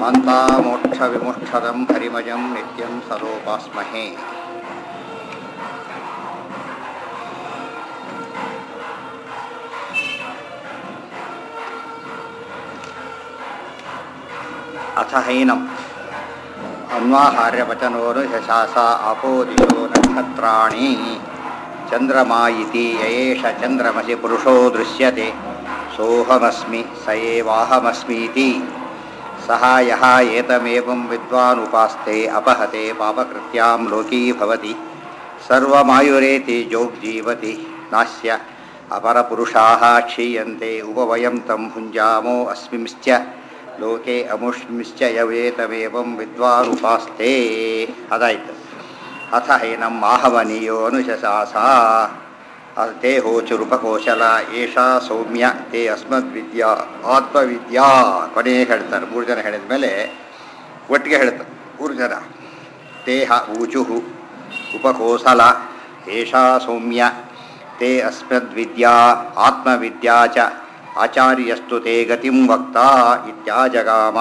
शान्तामोक्षविमुक्षदं हरिमजं नित्यं सरोपास्महे अथ हैनम् अन्वाहार्यवचनोनुशशास आपो दिशो नक्षत्राणि चन्द्रमा इति ययेष चन्द्रमसि पुरुषो दृश्यते सोऽहमस्मि स एवाहमस्मीति सः यः एतमेवं विद्वानुपास्ते अपहते पापकृत्यां लोकी भवति सर्वमायुरेति जोग्जीवति नास्य अपरपुरुषाः क्षीयन्ते उपवयं तं भुञ्जामो अस्मिंश्च ಲೋಕೆ ಅಮುಷ್ಮಿಶ್ಚ ಯವೇತಮೇವಂ ವಿದ್ವಾನುಪಾಸ್ತೆ ಅದಾಯ್ತು ಅಥ ಹೈನಂ ಆಹವನೀಯೋ ಅನುಶಸಾಸ ತೇ ಹೋಚುರುಪಕೋಶಲ ಏಷಾ ಸೌಮ್ಯ ತೇ ಅಸ್ಮದ್ವಿದ್ಯಾ ಆತ್ಮವಿದ್ಯಾ ಕೊನೆಗೆ ಹೇಳ್ತಾರೆ ಮೂರು ಜನ ಹೇಳಿದ ಮೇಲೆ ಒಟ್ಟಿಗೆ ಹೇಳ್ತಾರೆ ಮೂರು ಜನ ತೇಹ ಊಚು ಉಪಕೋಸಲ ಏಷಾ ಸೌಮ್ಯ ತೇ ಅಸ್ಮದ್ವಿದ್ಯಾ ಆತ್ಮವಿದ್ಯಾ ಚ ಆಚಾರ್ಯಸ್ತು ತೇ ಗತಿಂ ವಕ್ತಾ ಇತ್ಯಾಜಗಾಮ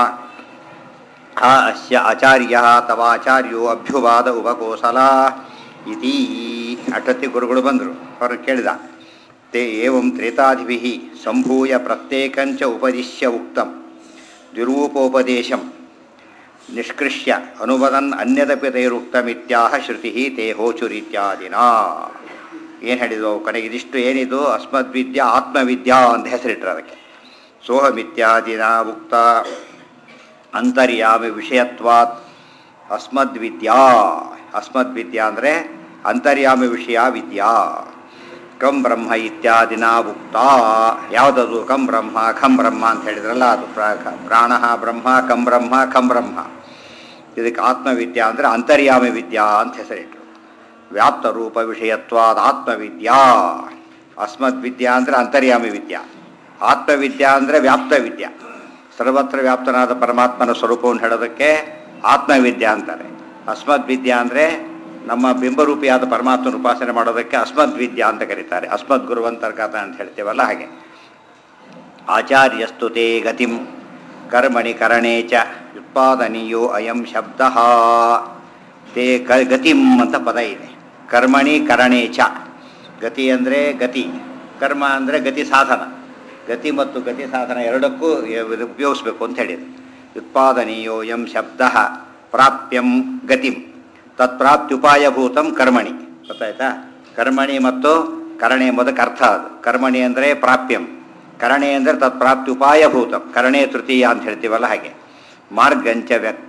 ಆ ಅಸ್ಯ ಆಚಾರ್ಯ ತವಾಚಾರ್ಯೋ ಅಭ್ಯುವಾದ ಉಪಕೋಸಲ ಇತಿ ಅಟತಿ ಗುರುಗಳು ಬಂದರು ಅವರು ಕೇಳಿದ ತೇ ಏವಂ ತ್ರೇತಾಧಿಭಿ ಸಂಭೂಯ ಪ್ರತ್ಯೇಕಂಚ ಉಪದಿಶ್ಯ ಉಕ್ತಂ ದ್ವಿರೂಪೋಪದೇಶಂ ನಿಷ್ಕೃಷ್ಯ ಅನುವದನ್ ಅನ್ಯದಪಿ ತೈರುಕ್ತಮಿತ್ಯಾಹ ಶ್ರುತಿ ತೇ ಹೋಚುರಿತ್ಯಾದಿನಾ ಏನು ಹೇಳಿದ್ವು ಕೊನೆಗೆ ಇದಿಷ್ಟು ಏನಿದು ಅಸ್ಮದ್ವಿದ್ಯಾ ಆತ್ಮವಿದ್ಯಾ ಅಂತ ಹೆಸರಿಟ್ರು ಅದಕ್ಕೆ ಸೋಹಮಿತ್ಯಾದಿನ ಉಕ್ತ ಅಂತರ್ಯಾಮಿ ವಿಷಯತ್ವಾತ್ ಅಸ್ಮದ್ವಿದ್ಯಾ ಅಸ್ಮದ್ವಿದ್ಯಾ ಅಂದರೆ ಅಂತರ್ಯಾಮಿ ವಿಷಯ ವಿದ್ಯಾ ಕಂ ಬ್ರಹ್ಮ ಇತ್ಯಾದಿನ ಉಕ್ತ ಯಾವುದದು ಕಂ ಬ್ರಹ್ಮ ಖಂ ಬ್ರಹ್ಮ ಅಂತ ಹೇಳಿದ್ರಲ್ಲ ಅದು ಪ್ರಾಣ ಬ್ರಹ್ಮ ಕಂ ಬ್ರಹ್ಮ ಖಂ ಬ್ರಹ್ಮ ಇದಕ್ಕೆ ಆತ್ಮವಿದ್ಯಾ ಅಂದರೆ ಅಂತರ್ಯಾಮಿ ವಿದ್ಯಾ ಅಂತ ಹೆಸರಿಟ್ರು ವ್ಯಾಪ್ತ ರೂಪ ವಿಷಯತ್ವಾದ ಆತ್ಮವಿದ್ಯಾ ಅಸ್ಮದ್ವಿದ್ಯಾ ಅಂದರೆ ಅಂತರ್ಯಾಮಿ ವಿದ್ಯಾ ಆತ್ಮವಿದ್ಯಾ ಅಂದರೆ ವ್ಯಾಪ್ತ ವಿದ್ಯಾ ಸರ್ವತ್ರ ವ್ಯಾಪ್ತನಾದ ಪರಮಾತ್ಮನ ಸ್ವರೂಪವನ್ನು ಹೇಳೋದಕ್ಕೆ ಆತ್ಮವಿದ್ಯಾ ಅಂತಾರೆ ಅಸ್ಮದ್ವಿದ್ಯಾ ಅಂದರೆ ನಮ್ಮ ಬಿಂಬರೂಪಿಯಾದ ಪರಮಾತ್ಮನ ಉಪಾಸನೆ ಮಾಡೋದಕ್ಕೆ ಅಸ್ಮದ್ವಿದ್ಯಾ ಅಂತ ಕರೀತಾರೆ ಅಸ್ಮದ್ ಗುರುವಂತರ್ಗತ ಅಂತ ಹೇಳ್ತೇವಲ್ಲ ಹಾಗೆ ಆಚಾರ್ಯಸ್ತು ತೇ ಗತಿಂ ಕರ್ಮಣಿ ಕರಣೇ ಚ ಉತ್ಪಾದನೀಯೋ ಅಯಂ ಶಬ್ದ ತೇ ಕ ಗತಿಂ ಅಂತ ಪದ ಇದೆ ಕರ್ಮಣಿ ಕರಣೇ ಚ ಗತಿ ಅಂದರೆ ಗತಿ ಕರ್ಮ ಅಂದರೆ ಗತಿ ಸಾಧನ ಗತಿ ಮತ್ತು ಗತಿ ಸಾಧನ ಎರಡಕ್ಕೂ ಉಪಯೋಗಿಸ್ಬೇಕು ಅಂತ ಹೇಳಿದೆ ಉತ್ಪಾದನೀಯೋ ಎಂ ಶಬ್ದ ಪ್ರಾಪ್ಯಂ ಗತಿಂ ತತ್ಪ್ರಾಪ್ತ್ಯುಪಾಯಭೂತಂ ಕರ್ಮಣಿ ಗೊತ್ತಾಯ್ತಾ ಕರ್ಮಣಿ ಮತ್ತು ಕರಣೆ ಎಂಬುದಕ್ಕೆ ಅರ್ಥ ಅದು ಕರ್ಮಣಿ ಅಂದರೆ ಪ್ರಾಪ್ಯಂ ಕರಣೆ ಅಂದರೆ ತತ್ಪ್ರಾಪ್ತ್ಯುಪಾಯಭೂತಂ ಕರಣೆ ತೃತೀಯ ಅಂತ ಹೇಳ್ತೀವಲ್ಲ ಹಾಗೆ ಮಾರ್ಗಂಚ ವ್ಯಕ್ತ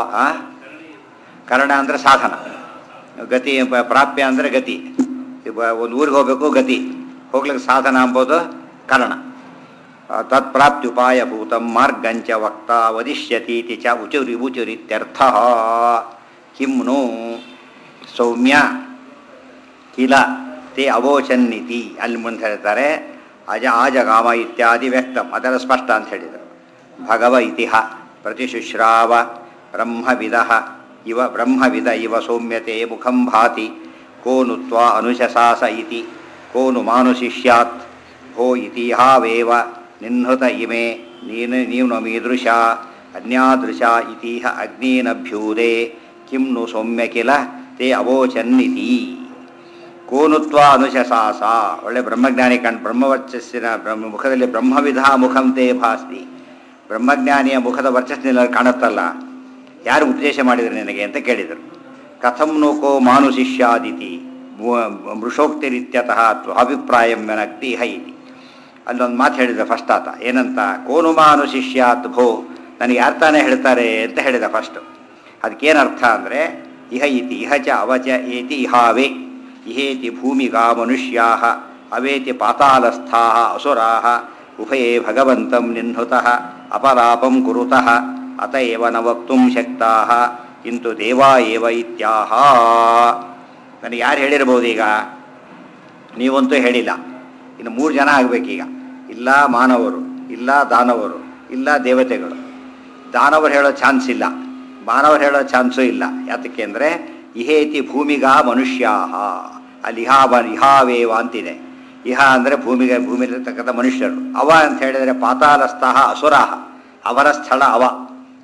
ಕರಣ ಅಂದರೆ ಸಾಧನ ಗತಿ ಪ್ರಾಪ್ಯ ಅಂದರೆ ಗತಿ ಒಂದು ಊರಿಗೆ ಹೋಗಬೇಕು ಗತಿ ಹೋಗ್ಲಿಕ್ಕೆ ಸಾಧನ ಎಂಬುದು ಕರಣ ತತ್ಪ್ರಾಪ್ತ್ಯುಪಾಯಭೂತಂ ಮಾರ್ಗಂಚ ವಕ್ತ ವದಿಷ್ಯತೀತಿ ಚ ಉಚುರಿ ಉಚುರಿತ್ಯರ್ಥ ಕಿಮ್ನು ಸೌಮ್ಯ ಕಿಲ ತೇ ಅವೋಚನ್ನಿತಿ ಅಲ್ಲಿ ಮುಂದೆ ಹೇಳ್ತಾರೆ ಅಜ ಆಜಗಾಮ ಇತ್ಯಾದಿ ವ್ಯಕ್ತಂ ಅದರ ಸ್ಪಷ್ಟ ಅಂತ ಹೇಳಿದರು ಭಗವ ಇತಿಹ ಪ್ರತಿಶುಶ್ರಾವ ಬ್ರಹ್ಮವಿದ ಇವ ಬ್ರಹ್ಮವಿದ ಇವ ಸೌಮ್ಯತೆ ಮುಖಂ ಭಾತಿ ಕೋನು ತ್ವಾ ಅನುಶಸಾಸ ಇತಿ ಕೋನು ಮಾನುಶಿಷ್ಯಾತ್ ಭೋ ಇತಿಹಾವೇವ ನಿಹೃತ ಇಮೆ ನೀನು ನೀನು ಮೀದೃಶ ಅನ್ಯಾದೃಶ ಇತಿಹ ಅಗ್ನೀನಭ್ಯೂದೆ ಕಿಂ ನು ಸೌಮ್ಯ ಕಿಲ ತೇ ಅವೋಚನ್ನಿತಿ ಕೋನುತ್ವ ಅನುಶಸಾಸ ಒಳ್ಳೆ ಬ್ರಹ್ಮಜ್ಞಾನಿ ಕಂಡು ಬ್ರಹ್ಮವರ್ಚಸ್ಸಿನ ಬ್ರಹ್ಮ ಮುಖದಲ್ಲಿ ಬ್ರಹ್ಮವಿಧ ಮುಖಂ ತೇ ಭಾಸ್ತಿ ಬ್ರಹ್ಮಜ್ಞಾನಿಯ ಮುಖದ ವರ್ಚಸ್ಸಿನಲ್ಲಿ ಕಾಣುತ್ತಲ್ಲ ಯಾರು ಉಪದೇಶ ಮಾಡಿದ್ರು ನಿನಗೆ ಅಂತ ಕೇಳಿದರು ಕಥಂ ನೂಕೋ ಮಾನುಶಿಷ್ಯಾದಿತಿ ಮೃಷೋಕ್ತಿರಿತ್ಯತಃ ಅಭಿಪ್ರಾಯಂ ಮೆನಕ್ತಿ ಇಹ ಇತಿ ಅಲ್ಲೊಂದು ಮಾತು ಹೇಳಿದ ಫಸ್ಟ್ ಆತ ಏನಂತ ಕೋನು ಮಾನುಶಿಷ್ಯಾತ್ ಭೋ ನನಗೆ ಯಾರು ತಾನೇ ಹೇಳ್ತಾರೆ ಅಂತ ಹೇಳಿದ ಫಸ್ಟು ಅದಕ್ಕೇನು ಅರ್ಥ ಅಂದರೆ ಇಹ ಇತಿ ಇಹ ಚ ಅವಚ ಏತಿ ಇಹಾವೇ ಇಹೇತಿ ಭೂಮಿಗಾ ಮನುಷ್ಯಾ ಅವೇತಿ ಪಾತಾಳಸ್ಥಾ ಅಸುರಾ ಉಭಯೇ ಭಗವಂತಂ ನಿಹೃತಃ ಅಪಲಾಪಂ ಕುರುತಃ ಅತ ಏವ ನ ವಕ್ತುಂ ಶಕ್ತಾ ಕಿಂತು ದೇವಾ ಏವ ಇತ್ಯಾಹ ನನಗೆ ಯಾರು ಹೇಳಿರ್ಬೋದು ಈಗ ನೀವಂತೂ ಹೇಳಿಲ್ಲ ಇನ್ನು ಮೂರು ಜನ ಆಗಬೇಕೀಗ ಇಲ್ಲ ಮಾನವರು ಇಲ್ಲ ದಾನವರು ಇಲ್ಲ ದೇವತೆಗಳು ದಾನವರು ಹೇಳೋ ಚಾನ್ಸ್ ಇಲ್ಲ ಮಾನವರು ಹೇಳೋ ಚಾನ್ಸು ಇಲ್ಲ ಯಾತಕ್ಕೆ ಅಂದರೆ ಇಹೇತಿ ಭೂಮಿಗಾ ಮನುಷ್ಯಾ ಅಲ್ಲಿ ಇಹಾ ಬ ಇಹಾವೇವ ಅಂತಿದೆ ಇಹ ಅಂದರೆ ಭೂಮಿಗೆ ಭೂಮಿಲಿರ್ತಕ್ಕಂಥ ಮನುಷ್ಯರು ಅವ ಅಂತ ಹೇಳಿದರೆ ಪಾತಾಳಸ್ಥಃ ಅಸುರಾಹ ಅವರ ಸ್ಥಳ ಅವ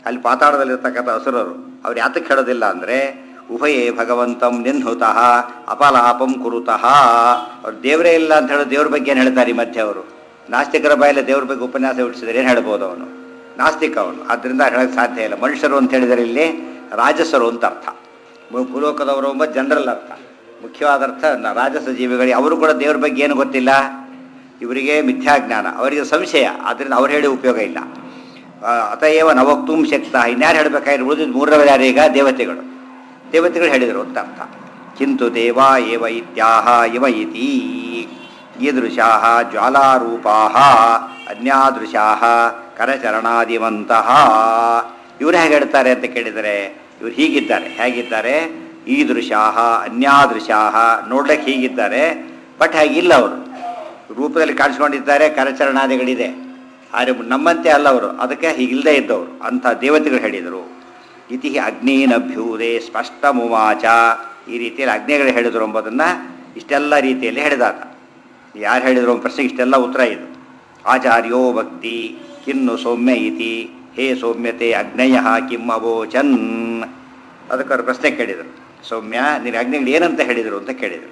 ಅಲ್ಲಿ ಪಾತಾಳದಲ್ಲಿರ್ತಕ್ಕಂಥ ಅಸುರರು ಅವ್ರು ಯಾತಕ್ಕೆ ಹೇಳೋದಿಲ್ಲ ಅಂದರೆ ಉಭಯೇ ಭಗವಂತಂ ನಿನ್ಹುತಃ ಅಪಲಾಪಂ ಕುರುತಃ ಅವ್ರು ದೇವರೇ ಇಲ್ಲ ಅಂತ ಹೇಳೋ ದೇವ್ರ ಬಗ್ಗೆ ಏನು ಹೇಳ್ತಾರೆ ಈ ಮಧ್ಯೆ ಅವರು ನಾಸ್ತಿಕರ ಬಾಯಲ್ಲಿ ದೇವ್ರ ಬಗ್ಗೆ ಉಪನ್ಯಾಸ ಹುಟ್ಟಿಸಿದ್ರೆ ಏನು ಹೇಳ್ಬೋದು ಅವನು ನಾಸ್ತಿಕ ಅವನು ಆದ್ದರಿಂದ ಹೇಳಕ್ಕೆ ಸಾಧ್ಯ ಇಲ್ಲ ಮನುಷ್ಯರು ಅಂತ ಹೇಳಿದರೆ ಇಲ್ಲಿ ರಾಜಸರು ಅಂತ ಅರ್ಥ ಭೂ- ಭೂಲೋಕದವರು ಎಂಬ ಜನರಲ್ ಅರ್ಥ ಮುಖ್ಯವಾದ ಅರ್ಥ ನ- ರಾಜಸ ಜೀವಿಗಳಿಗೆ ಅವರು ಕೂಡ ದೇವ್ರ ಬಗ್ಗೆ ಏನು ಗೊತ್ತಿಲ್ಲ ಇವರಿಗೆ ಮಿಥ್ಯಾಜ್ಞಾನ ಅವರಿಗೆ ಸಂಶಯ ಆದ್ದರಿಂದ ಅವ್ರು ಹೇಳಿ ಉಪಯೋಗ ಇಲ್ಲ ಆ, ಅತಯೇವ ನವಕ್ತುಂ ಶಕ್ತ ಇನ್ಯಾರು ಹೇಳಬೇಕಾದ್ರೆ ಉಳಿದಿದ್ದು ಮೂರರ ಯಾರೀಗ ದೇವತೆಗಳು ದೇವತೆಗಳು ಹೇಳಿದರು ಅಂತ ಅರ್ಥ ಕಿಂತು ದೇವ ಏವ ಇತ್ಯಾಹ ಇವ ಇತಿ ಈದೃಶಾ ಜ್ವಾಲಾರೂಪಾ ಅನ್ಯಾದೃಶಾ ಕರಚರಣಾದಿವಂತಹ ಇವರು ಹೇಗೆ ಹೇಳ್ತಾರೆ ಅಂತ ಕೇಳಿದರೆ ಇವರು ಹೀಗಿದ್ದಾರೆ ಹೇಗಿದ್ದಾರೆ ಈದೃಶಾ ಅನ್ಯಾದೃಶಾ ನೋಡ್ಲಿಕ್ಕೆ ಹೀಗಿದ್ದಾರೆ ಬಟ್ ಹಾಗಿಲ್ಲ ಅವರು ರೂಪದಲ್ಲಿ ಕಾಣಿಸ್ಕೊಂಡಿದ್ದಾರೆ ಕರಚರಣಾದಿಗಳಿದೆ ಆದರೆ ನಮ್ಮಂತೆ ಅಲ್ಲ ಅವರು ಅದಕ್ಕೆ ಹೀಗಿಲ್ಲದೆ ಇದ್ದವರು ಅಂಥ ದೇವತೆಗಳು ಹೇಳಿದರು ಇತಿ ಅಗ್ನೇನಭ್ಯೂದೆ ಸ್ಪಷ್ಟ ಮುವಾಚ ಈ ರೀತಿಯಲ್ಲಿ ಅಗ್ನಿಗಳು ಹೇಳಿದರು ಎಂಬುದನ್ನು ಇಷ್ಟೆಲ್ಲ ರೀತಿಯಲ್ಲಿ ಹೇಳಿದಾತ ಯಾರು ಹೇಳಿದ್ರು ಎಂಬ ಪ್ರಶ್ನೆಗೆ ಇಷ್ಟೆಲ್ಲ ಉತ್ತರ ಇದು ಆಚಾರ್ಯೋ ಭಕ್ತಿ ಕಿನ್ನು ಸೌಮ್ಯ ಇತಿ ಹೇ ಸೌಮ್ಯತೆ ಅಗ್ನಯ ಕಿಂ ಅವೋಚನ್ ಅದಕ್ಕೆ ಅವರು ಪ್ರಶ್ನೆ ಕೇಳಿದರು ಸೌಮ್ಯ ನಿನ್ನ ಅಗ್ನಿಗಳು ಏನಂತ ಹೇಳಿದರು ಅಂತ ಕೇಳಿದರು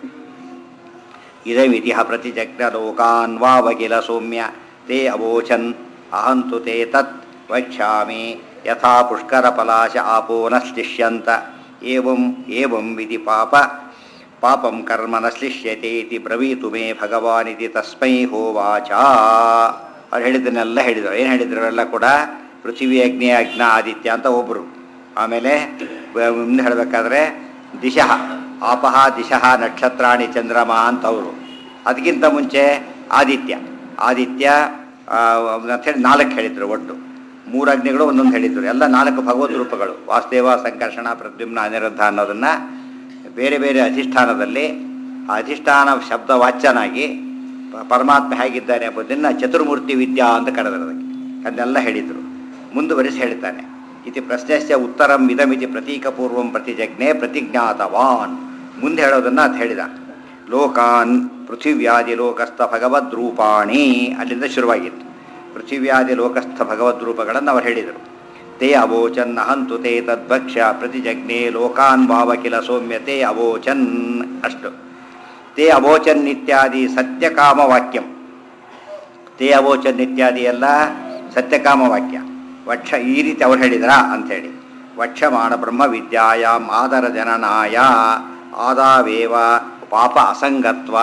ಇದಮಿತಿಹ ಪ್ರತಿಜಗ್ನ ಲೋಕಾನ್ ವಾವಕಿಲ ಸೌಮ್ಯ ತೇ ಅವೋಚನ್ ಅಹಂತು ತೇ ತತ್ ವಕ್ಷ್ಯಾಮಿ ಯಥಾ ಪುಷ್ಕರ ಪಲಾಶ ಆಪೋ ನ ಶ್ಲಿಷ್ಯಂತ ಏವಂ ಏವಂ ವಿಧಿ ಪಾಪ ಪಾಪಂ ಕರ್ಮ ನ ಶ್ಲಿಷ್ಯತೆ ಇತಿ ಬ್ರವೀತು ಮೇ ಭಗವಾನ್ ಇತಿ ತಸ್ಮೈ ಹೋವಾಚ ಅವ್ರು ಹೇಳಿದ್ದನ್ನೆಲ್ಲ ಹೇಳಿದರು ಏನು ಹೇಳಿದ್ರು ಎಲ್ಲ ಕೂಡ ಪೃಥ್ವಿ ಅಗ್ನಿ ಅಗ್ನ ಆದಿತ್ಯ ಅಂತ ಒಬ್ಬರು ಆಮೇಲೆ ವ- ಮುಂದೆ ಹೇಳಬೇಕಾದ್ರೆ ದಿಶಃ ಆಪಹ ದಿಶಃ ನಕ್ಷತ್ರಾಣಿ ಚಂದ್ರಮ ಅಂತವರು ಅದಕ್ಕಿಂತ ಮುಂಚೆ ಆದಿತ್ಯ ಆದಿತ್ಯ ಆ, ಅಂಥೇಳಿ ನಾಲ್ಕು ಹೇಳಿದರು ಒಟ್ಟು ಮೂರು ಅಗ್ನಿಗಳು ಒಂದೊಂದು ಹೇಳಿದರು ಎಲ್ಲ ನಾಲ್ಕು ಭಗವದ್ ರೂಪಗಳು ವಾಸುದೇವ ಸಂಕರ್ಷಣ ಪ್ರದ್ಯುಮ್ನ ಅನಿರುದ್ಧ ಅನ್ನೋದನ್ನು ಬೇರೆ ಬೇರೆ ಅಧಿಷ್ಠಾನದಲ್ಲಿ ಆ ಅಧಿಷ್ಠಾನ ಶಬ್ದ ವಾಚ್ಯನಾಗಿ ಪ- ಪರಮಾತ್ಮ ಹೇಗಿದ್ದಾನೆ ಎಂಬುದನ್ನು ಚತುರ್ಮೂರ್ತಿ ವಿದ್ಯಾ ಅಂತ ಕರೆದರು ಅದಕ್ಕೆ ಅದನ್ನೆಲ್ಲ ಹೇಳಿದರು ಮುಂದುವರಿಸಿ ಹೇಳ್ತಾನೆ ಇತಿ ಪ್ರಶ್ನೆಸ್ಯ ಉತ್ತರಂ ಇದಮಿತಿ ಪ್ರತೀಕಪೂರ್ವಂ ಪ್ರತಿಜಜ್ಞೆ ಪ್ರತಿಜ್ಞಾತವಾನ್ ಮುಂದೆ ಹೇಳೋದನ್ನು ಅದು ಹೇಳಿದ ಲೋಕಾನ್ ಪೃಥಿವ್ಯಾದಿ ಲೋಕಸ್ಥ ಭಗವದ್ರೂಪಾಣಿ ಅಲ್ಲಿಂದ ಶುರುವಾಗಿತ್ತು ಪೃಥಿವ್ಯಾದಿ ಲೋಕಸ್ಥ ಭಗವದ್ರೂಪಗಳನ್ನು ಅವರು ಹೇಳಿದರು ತೇ ಅವೋಚನ್ ಅಹಂತು ತೇ ತದ್ಭಕ್ಷ ಪ್ರತಿಜಜ್ಞೆ ಲೋಕಾನ್ ಭಾವಕಿಲ ಸೌಮ್ಯತೆ ಅವೋಚನ್ ಅಷ್ಟು ತೇ ಅವೋಚನ್ ಇತ್ಯಾದಿ ಸತ್ಯಕಾಮ ವಾಕ್ಯಂ ತೇ ಅವೋಚನ್ ಇತ್ಯಾದಿ ಎಲ್ಲ ಸತ್ಯಕಾಮ ವಾಕ್ಯ ವಕ್ಷ ಈ ರೀತಿ ಅವ್ರು ಹೇಳಿದ್ರಾ ಅಂಥೇಳಿ ವಕ್ಷಮಾಣ ಬ್ರಹ್ಮ ವಿದ್ಯಾಯಾಮ್ ಆದರ ಜನನಾಯ ಆದಾವೇವ ಪಾಪ ಅಸಂಗತ್ವ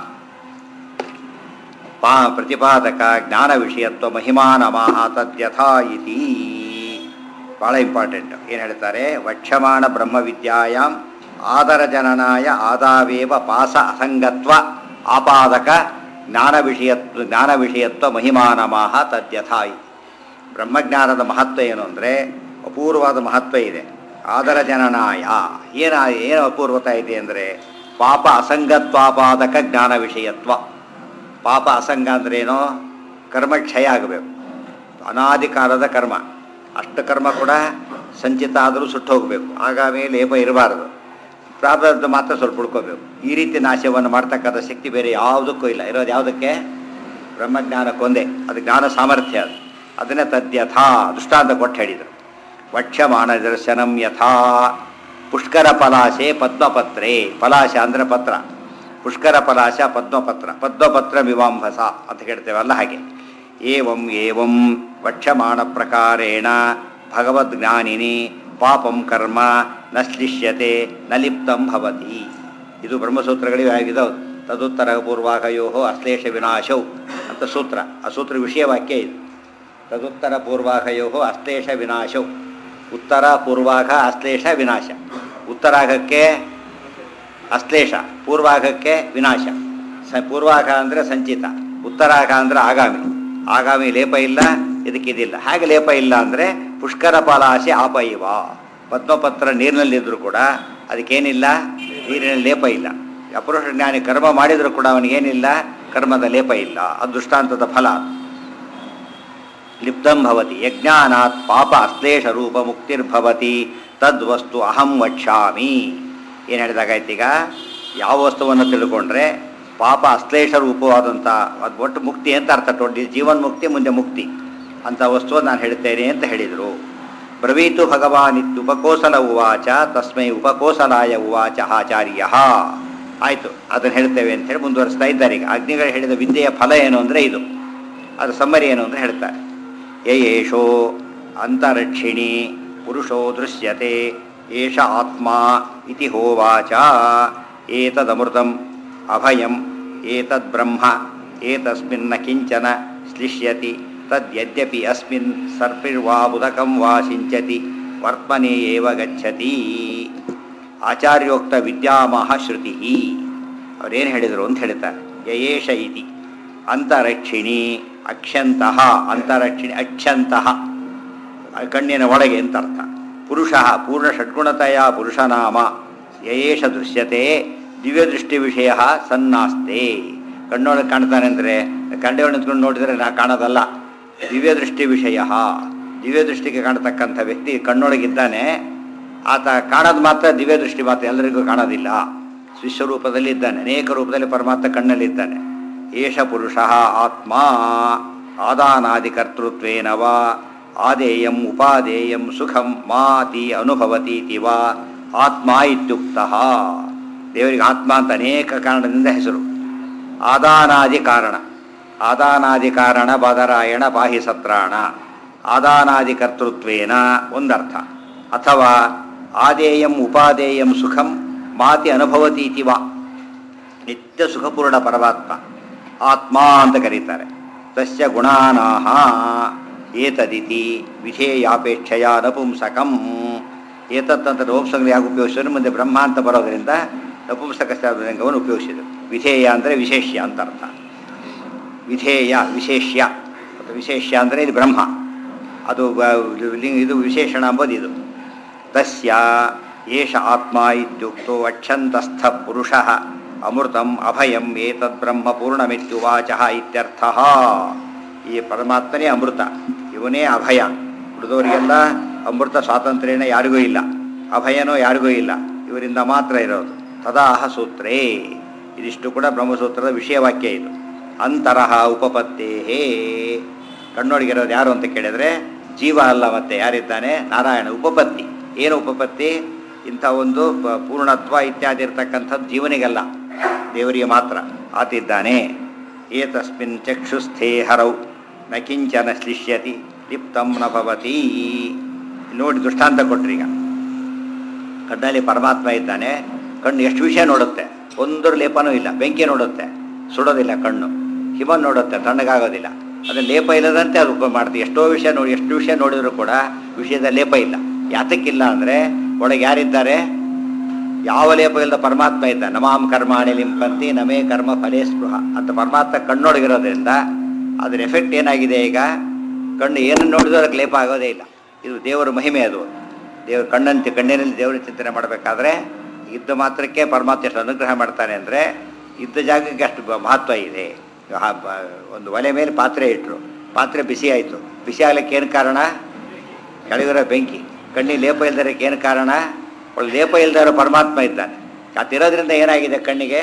ಪಾ ಪ್ರತಿಪಾದಕ ಜ್ಞಾನ ವಿಷಯತ್ವ ಮಹಿಮಾನಮಾಹ ತದ್ಯಥಾ ಇತಿ ಭಾಳ ಇಂಪಾರ್ಟೆಂಟ್ ಏನು ಹೇಳ್ತಾರೆ ವಕ್ಷಮಾಣ ಬ್ರಹ್ಮ ವಿದ್ಯಾಯಾಮ್ ಆದರ ಜನನಾಯ ಆದಾವೇವ ಪಾಸ ಅಸಂಗತ್ವ ಆಪಾದಕ ಜ್ಞಾನ ವಿಷಯತ್ವ ಜ್ಞಾನ ವಿಷಯತ್ವ ಮಹಿಮಾನಮಾಹ ತದ್ಯಥಾ ಇತಿ ಬ್ರಹ್ಮಜ್ಞಾನದ ಮಹತ್ವ ಏನು ಅಂದರೆ ಅಪೂರ್ವವಾದ ಮಹತ್ವ ಇದೆ ಆದರ ಜನನಾಯ ಏನು ಏನು ಅಪೂರ್ವತ ಇದೆ ಅಂದರೆ ಪಾಪ ಅಸಂಗತ್ವಾಪಾದಕ ಜ್ಞಾನ ವಿಷಯತ್ವ ಪಾಪ ಅಸಂಗ ಅಂದ್ರೇನು ಕರ್ಮ ಕ್ಷಯ ಆಗಬೇಕು ಅನಾದಿ ಕಾಲದ ಕರ್ಮ ಅಷ್ಟು ಕರ್ಮ ಕೂಡ ಸಂಚಿತ ಆದರೂ ಸುಟ್ಟು ಹೋಗಬೇಕು ಆಗಾಮಿ ಲೇಪ ಇರಬಾರದು ಪ್ರಾರಬ್ಧ ಮಾತ್ರ ಸ್ವಲ್ಪ ಉಳ್ಕೋಬೇಕು ಈ ರೀತಿ ನಾಶವನ್ನು ಮಾಡ್ತಕ್ಕಂಥ ಶಕ್ತಿ ಬೇರೆ ಯಾವುದಕ್ಕೂ ಇಲ್ಲ ಇರೋದು ಯಾವುದಕ್ಕೆ ಬ್ರಹ್ಮಜ್ಞಾನಕ್ಕೊಂದೇ ಅದು ಜ್ಞಾನ ಸಾಮರ್ಥ್ಯ ಅದು ಅದನ್ನೇ ತದ್ಯಥಾ ದೃಷ್ಟಾಂತ ಕೊಟ್ಟು ಹೇಳಿದರು ವಕ್ಷಮಾಣ ದರ್ಶನಂ ಯಥಾ ಪುಷ್ಕರ ಪಲಾಶೆ ಪದ್ಮಪತ್ರೆ ಪಲಾಶ ಅಂದರೆ ಪತ್ರ ಪುಷ್ಕರ ಪಲಾಶ ಪದ್ಮಪತ್ರ ಪದ್ಮಪತ್ರ ವಿವಾಂಭಸ ಅಂತ ಹೇಳ್ತೇವಲ್ಲ ಹಾಗೆ ಏವಂ ಏವಂ ವಕ್ಷಮಾಣ ಪ್ರಕಾರೇಣ ಭಗವದ್ಜ್ಞಾನಿನಿ ಪಾಪಂ ಕರ್ಮ ನ ಶ್ಲಿಷ್ಯತೆ ನ ಲಿಪ್ತಂ ಭವತಿ ಇದು ಬ್ರಹ್ಮಸೂತ್ರಗಳಿಗೆ ಆಗಿದವು ತದುತ್ತರ ಪೂರ್ವಾಕಯೋ ಅಶ್ಲೇಷ ವಿನಾಶೌ ಅಂತ ಸೂತ್ರ ಆ ಸೂತ್ರ ವಿಷಯವಾಕ್ಯ ಇದು ತದುತ್ತರ ಪೂರ್ವಾಕಯೋ ಅಶ್ಲೇಷ ವಿನಾಶೌ ಉತ್ತರ ಪೂರ್ವಾಘ ಅಶ್ಲೇಷ ವಿನಾಶ ಉತ್ತರಾಘಕ್ಕೆ ಅಶ್ಲೇಷ ಪೂರ್ವಾಘಕ್ಕೆ ವಿನಾಶ ಸ ಪೂರ್ವಾಘ ಅಂದರೆ ಸಂಚಿತ ಉತ್ತರಾಘ ಅಂದರೆ ಆಗಾಮಿ ಆಗಾಮಿ ಲೇಪ ಇಲ್ಲ ಇದಕ್ಕಿದಿಲ್ಲ ಹಾಗೆ ಲೇಪ ಇಲ್ಲ ಅಂದರೆ ಪುಷ್ಕರ ಫಲಾಶೆ ಆಪೈವ ಪದ್ಮಪತ್ರ ನೀರಿನಲ್ಲಿದ್ದರೂ ಕೂಡ ಅದಕ್ಕೇನಿಲ್ಲ ನೀರಿನ ಲೇಪ ಇಲ್ಲ ಅಪುರುಷ ಜ್ಞಾನಿ ಕರ್ಮ ಮಾಡಿದರೂ ಕೂಡ ಅವನಿಗೇನಿಲ್ಲ ಕರ್ಮದ ಲೇಪ ಇಲ್ಲ ಅದು ದೃಷ್ಟಾಂತದ ಫಲ ಲಿಪ್ತಂ ಭವತಿ ಯಜ್ಞಾನಾತ್ ಪಾಪ ಅಶ್ಲೇಷ ರೂಪ ಮುಕ್ತಿರ್ಭವತಿ ತದ್ವಸ್ತು ಅಹಂ ವಕ್ಷಾಮಿ ಏನು ಹೇಳಿದಾಗಾಯ್ತೀಗ ಯಾವ ವಸ್ತುವನ್ನು ತಿಳ್ಕೊಂಡ್ರೆ ಪಾಪ ಅಶ್ಲೇಷ ರೂಪವಾದಂಥ ಅದು ಒಟ್ಟು ಮುಕ್ತಿ ಅಂತ ಅರ್ಥ ಟೊಡ್ಡಿ ಜೀವನ್ ಮುಕ್ತಿ ಮುಂದೆ ಮುಕ್ತಿ ಅಂಥ ವಸ್ತುವನ್ನು ನಾನು ಹೇಳ್ತೇನೆ ಅಂತ ಹೇಳಿದರು ಬ್ರವೀತು ಭಗವಾನ್ ಇತ್ಯುಪಕೋಸಲ ಉವಾಚ ತಸ್ಮೈ ಉಪಕೋಸಲಾಯ ಉವಾಚ ಆಚಾರ್ಯ ಆಯಿತು ಅದನ್ನು ಹೇಳ್ತೇವೆ ಅಂತ ಹೇಳಿ ಮುಂದುವರಿಸ್ತಾ ಇದ್ದಾರೆ ಈಗ ಅಗ್ನಿಗಳು ಹೇಳಿದ ವಿದ್ಯೆಯ ಫಲ ಏನು ಅಂದರೆ ಇದು ಅದರ ಸಮ್ಮರಿ ಏನು ಅಂತ ಹೇಳ್ತಾರೆ ಯಯೇಷೋ ಅಂತರಕ್ಷಿಣಿ ಪುರುಷೋ ದೃಶ್ಯತೆ ಏಷ ಆತ್ಮ ಇತಿ ಹೋವಾಚ ಏತದಮೃತಂ ಅಭಯಂ ಏತದ್ ಬ್ರಹ್ಮ ಏತಸ್ಮಿನ್ನ ಕಿಂಚನ ಶ್ಲಿಷ್ಯತಿ ತದ್ಯದ್ಯಪಿ ಅಸ್ಮಿನ್ ಸರ್ಪಿರ್ವಾ ಉದಕಂ ವಾ ಸಿಂಚತಿ ವರ್ತ್ಮನೆ ಏವ ಗಚ್ಚತಿ ಆಚಾರ್ಯೋಕ್ತ ವಿದ್ಯಾಮಹ ಶ್ರುತಿ ಅವರೇನು ಹೇಳಿದರು ಅಂತ ಹೇಳ್ತಾರೆ ಯಯೇಷ ಇತಿ ಅಂತರಕ್ಷಿಣಿ ಅಕ್ಷಂತಹ ಅಂತರಕ್ಷಿಣಿ ಅಕ್ಷಂತಹ ಕಣ್ಣಿನ ಒಳಗೆ ಅಂತ ಅರ್ಥ ಪುರುಷ ಪೂರ್ಣ ಷಡ್ಗುಣತೆಯ ಪುರುಷನಾಮ ಯಯೇಷ ದೃಶ್ಯತೆ ದಿವ್ಯದೃಷ್ಟಿ ವಿಷಯ ಸನ್ನಾಸ್ತೆ ಕಣ್ಣೊಳಗೆ ಕಾಣ್ತಾನೆ ಅಂದರೆ ಕಂಡೆಯೊಳಗೆ ನಿಂತ್ಕೊಂಡು ನೋಡಿದರೆ ನಾ ಕಾಣೋದಲ್ಲ ದಿವ್ಯದೃಷ್ಟಿ ವಿಷಯ ದಿವ್ಯದೃಷ್ಟಿಗೆ ಕಾಣತಕ್ಕಂಥ ವ್ಯಕ್ತಿ ಕಣ್ಣೊಳಗಿದ್ದಾನೆ ಆತ ಕಾಣೋದು ಮಾತ್ರ ದಿವ್ಯದೃಷ್ಟಿ ಮಾತ್ರ ಎಲ್ಲರಿಗೂ ಕಾಣೋದಿಲ್ಲ ವಿಶ್ವರೂಪದಲ್ಲಿ ಇದ್ದಾನೆ ಅನೇಕ ರೂಪದಲ್ಲಿ ಪರಮಾತ್ಮ ಕಣ್ಣಲ್ಲಿದ್ದಾನೆ ಏಷ ಪುರುಷ ಆತ್ಮ ಆದಾನಾದಿಕರ್ತೃತ್ವೇನ ವಾ ಆದೇಯಂ ಉಪಾದೇಯಂ ಸುಖಂ ಮಾತಿ ಅನುಭವತೀತಿ ವಾ ಆತ್ಮ ಇತ್ಯುಕ್ತ ದೇವರಿಗೆ ಆತ್ಮ ಅಂತ ಅನೇಕ ಕಾರಣದಿಂದ ಹೆಸರು ಆದಾನಾದಿ ಕಾರಣ ಆದಾನಾದಿ ಕಾರಣ ಬಾದರಾಯಣ ಬಾಹಿ ಸತ್ರಾಣ ಆದಾನಾದಿ ಕರ್ತೃತ್ವೇನ ಒಂದರ್ಥ ಅಥವಾ ಆದೇಯಂ ಉಪಾದೇಯಂ ಸುಖಂ ಮಾತಿ ಅನುಭವತೀತಿ ವಾ ನಿತ್ಯ ಸುಖಪೂರ್ಣ ಪರಮಾತ್ಮ ಆತ್ಮ ಅಂತ ಕರೀತಾರೆ ತಸ್ಯ ಗುಣಾನಾಹ ಏತದಿತಿ ವಿಧೇಯಾಪೇಕ್ಷೆಯ ನಪುಂಸಕಂ ಏತತ್ ಅಂತ ನಪುಂಸಕ ಯಾಕೆ ಉಪಯೋಗಿಸಿದ್ರು ಮುಂದೆ ಬ್ರಹ್ಮ ಅಂತ ಬರೋದರಿಂದ ನಪುಂಸಕ ಶಬ್ದವನ್ನು ಉಪಯೋಗಿಸಿದರು ವಿಧೇಯ ಅಂದರೆ ವಿಶೇಷ್ಯ ಅಂತ ಅರ್ಥ ವಿಧೇಯ ವಿಶೇಷ್ಯ ಮತ್ತು ವಿಶೇಷ್ಯ ಅಂದರೆ ಇದು ಬ್ರಹ್ಮ ಅದು ಬ- ಲಿಂಗ- ಇದು ವಿಶೇಷಣ ಅಂಬೋದು ಇದು ತಸ್ಯ ಏಷ ಆತ್ಮ ಇತ್ಯುಕ್ತೋ ಅಕ್ಷಂತಸ್ಥ ಪುರುಷ ಅಮೃತಂ ಅಭಯಂ ಏತದ್ ಬ್ರಹ್ಮ ಪೂರ್ಣಮಿತ್ಯುವಾಚ ಇತ್ಯರ್ಥ ಈ ಪರಮಾತ್ಮನೇ ಅಮೃತ ಇವನೇ ಅಭಯ ಉಳಿದವರಿಗೆಲ್ಲ ಅಮೃತ ಸ್ವಾತಂತ್ರ್ಯನೇ ಯಾರಿಗೂ ಇಲ್ಲ ಅಭಯನೂ ಯಾರಿಗೂ ಇಲ್ಲ ಇವರಿಂದ ಮಾತ್ರ ಇರೋದು ತದಾಹ ಸೂತ್ರೇ ಇದಿಷ್ಟು ಕೂಡ ಬ್ರಹ್ಮಸೂತ್ರದ ವಿಷಯವಾಕ್ಯ ಇದು ಅಂತರಹ ಉಪಪತ್ತೇಹೇ ಕಣ್ಣೊಳಗಿರೋದು ಯಾರು ಅಂತ ಕೇಳಿದ್ರೆ ಜೀವ ಅಲ್ಲ ಮತ್ತೆ ಯಾರಿದ್ದಾನೆ ನಾರಾಯಣ ಉಪಪತ್ತಿ ಏನು ಉಪಪತ್ತಿ ಇಂಥ ಒಂದು ಪ- ಪೂರ್ಣತ್ವ ಇತ್ಯಾದಿ ಇರ್ತಕ್ಕಂಥದ್ದು ಜೀವನಿಗಲ್ಲ ದೇವರಿಗೆ ಮಾತ್ರ ಆತಿದ್ದಾನೆ ಏತಸ್ಮಿನ್ ಚಕ್ಷುಸ್ಥೇ ಹರೌ ನ ಕಿಂಚನ ಶ್ಲಿಷ್ಯತಿ ಲಿಪ್ತಂ ನ ಭವತಿ ನೋಡಿ ದೃಷ್ಟಾಂತ ಕೊಟ್ರೀಗ ಕಣ್ಣಲ್ಲಿ ಪರಮಾತ್ಮ ಇದ್ದಾನೆ ಕಣ್ಣು ಎಷ್ಟು ವಿಷಯ ನೋಡುತ್ತೆ ಒಂದರ ಲೇಪನೂ ಇಲ್ಲ ಬೆಂಕಿ ನೋಡುತ್ತೆ ಸುಡೋದಿಲ್ಲ ಕಣ್ಣು ಹಿಮ ನೋಡುತ್ತೆ ತಣ್ಣಗಾಗೋದಿಲ್ಲ ಅದನ್ನ ಲೇಪ ಇಲ್ಲದಂತೆ ಅದು ಉಪ ಮಾಡ್ತೀವಿ ಎಷ್ಟೋ ವಿಷಯ ನೋಡಿ ಎಷ್ಟು ವಿಷಯ ನೋಡಿದ್ರು ಕೂಡ ವಿಷಯದ ಲೇಪ ಇಲ್ಲ ಯಾತಕ್ಕಿಲ್ಲ ಅಂದರೆ ಒಳಗೆ ಯಾರಿದ್ದಾರೆ ಯಾವ ಲೇಪ ಇಲ್ಲದ ಪರಮಾತ್ಮ ಇದ್ದ ನಮಾಂ ಕರ್ಮಾಣಿ ಲಿಂಪಂತಿ ನಮೇ ಕರ್ಮ ಫಲೇ ಸ್ಪೃಹ ಅಂತ ಪರಮಾತ್ಮ ಕಣ್ಣೊಳಗಿರೋದ್ರಿಂದ ಅದರ ಎಫೆಕ್ಟ್ ಏನಾಗಿದೆ ಈಗ ಕಣ್ಣು ಏನನ್ನು ನೋಡಿದ್ರು ಅದಕ್ಕೆ ಲೇಪ ಆಗೋದೇ ಇಲ್ಲ ಇದು ದೇವರ ಮಹಿಮೆ ಅದು ದೇವರು ಕಣ್ಣಂತೆ ಕಣ್ಣಿನಲ್ಲಿ ದೇವರ ಚಿಂತನೆ ಮಾಡಬೇಕಾದ್ರೆ ಇದ್ದ ಮಾತ್ರಕ್ಕೆ ಪರಮಾತ್ಮ ಎಷ್ಟು ಅನುಗ್ರಹ ಮಾಡ್ತಾನೆ ಅಂದರೆ ಇದ್ದ ಜಾಗಕ್ಕೆ ಅಷ್ಟು ಬ- ಮಹತ್ವ ಇದೆ ಆ ಬ- ಒಂದು ಒಲೆ ಮೇಲೆ ಪಾತ್ರೆ ಇಟ್ಟರು ಪಾತ್ರೆ ಬಿಸಿ ಆಯಿತು ಬಿಸಿ ಆಗ್ಲಿಕ್ಕೆ ಏನು ಕಾರಣ ಕೆಳಗಿರೋ ಬೆಂಕಿ ಕಣ್ಣಿಗೆ ಲೇಪ ಇಲ್ದರಕ್ಕೆ ಏನು ಕಾರಣ ಒಳ್ಳೆ ಲೇಪ ಇಲ್ದೇ ಇರೋ ಪರಮಾತ್ಮ ಇದ್ದಾನೆ ಅದಿರೋದ್ರಿಂದ ಏನಾಗಿದೆ ಕಣ್ಣಿಗೆ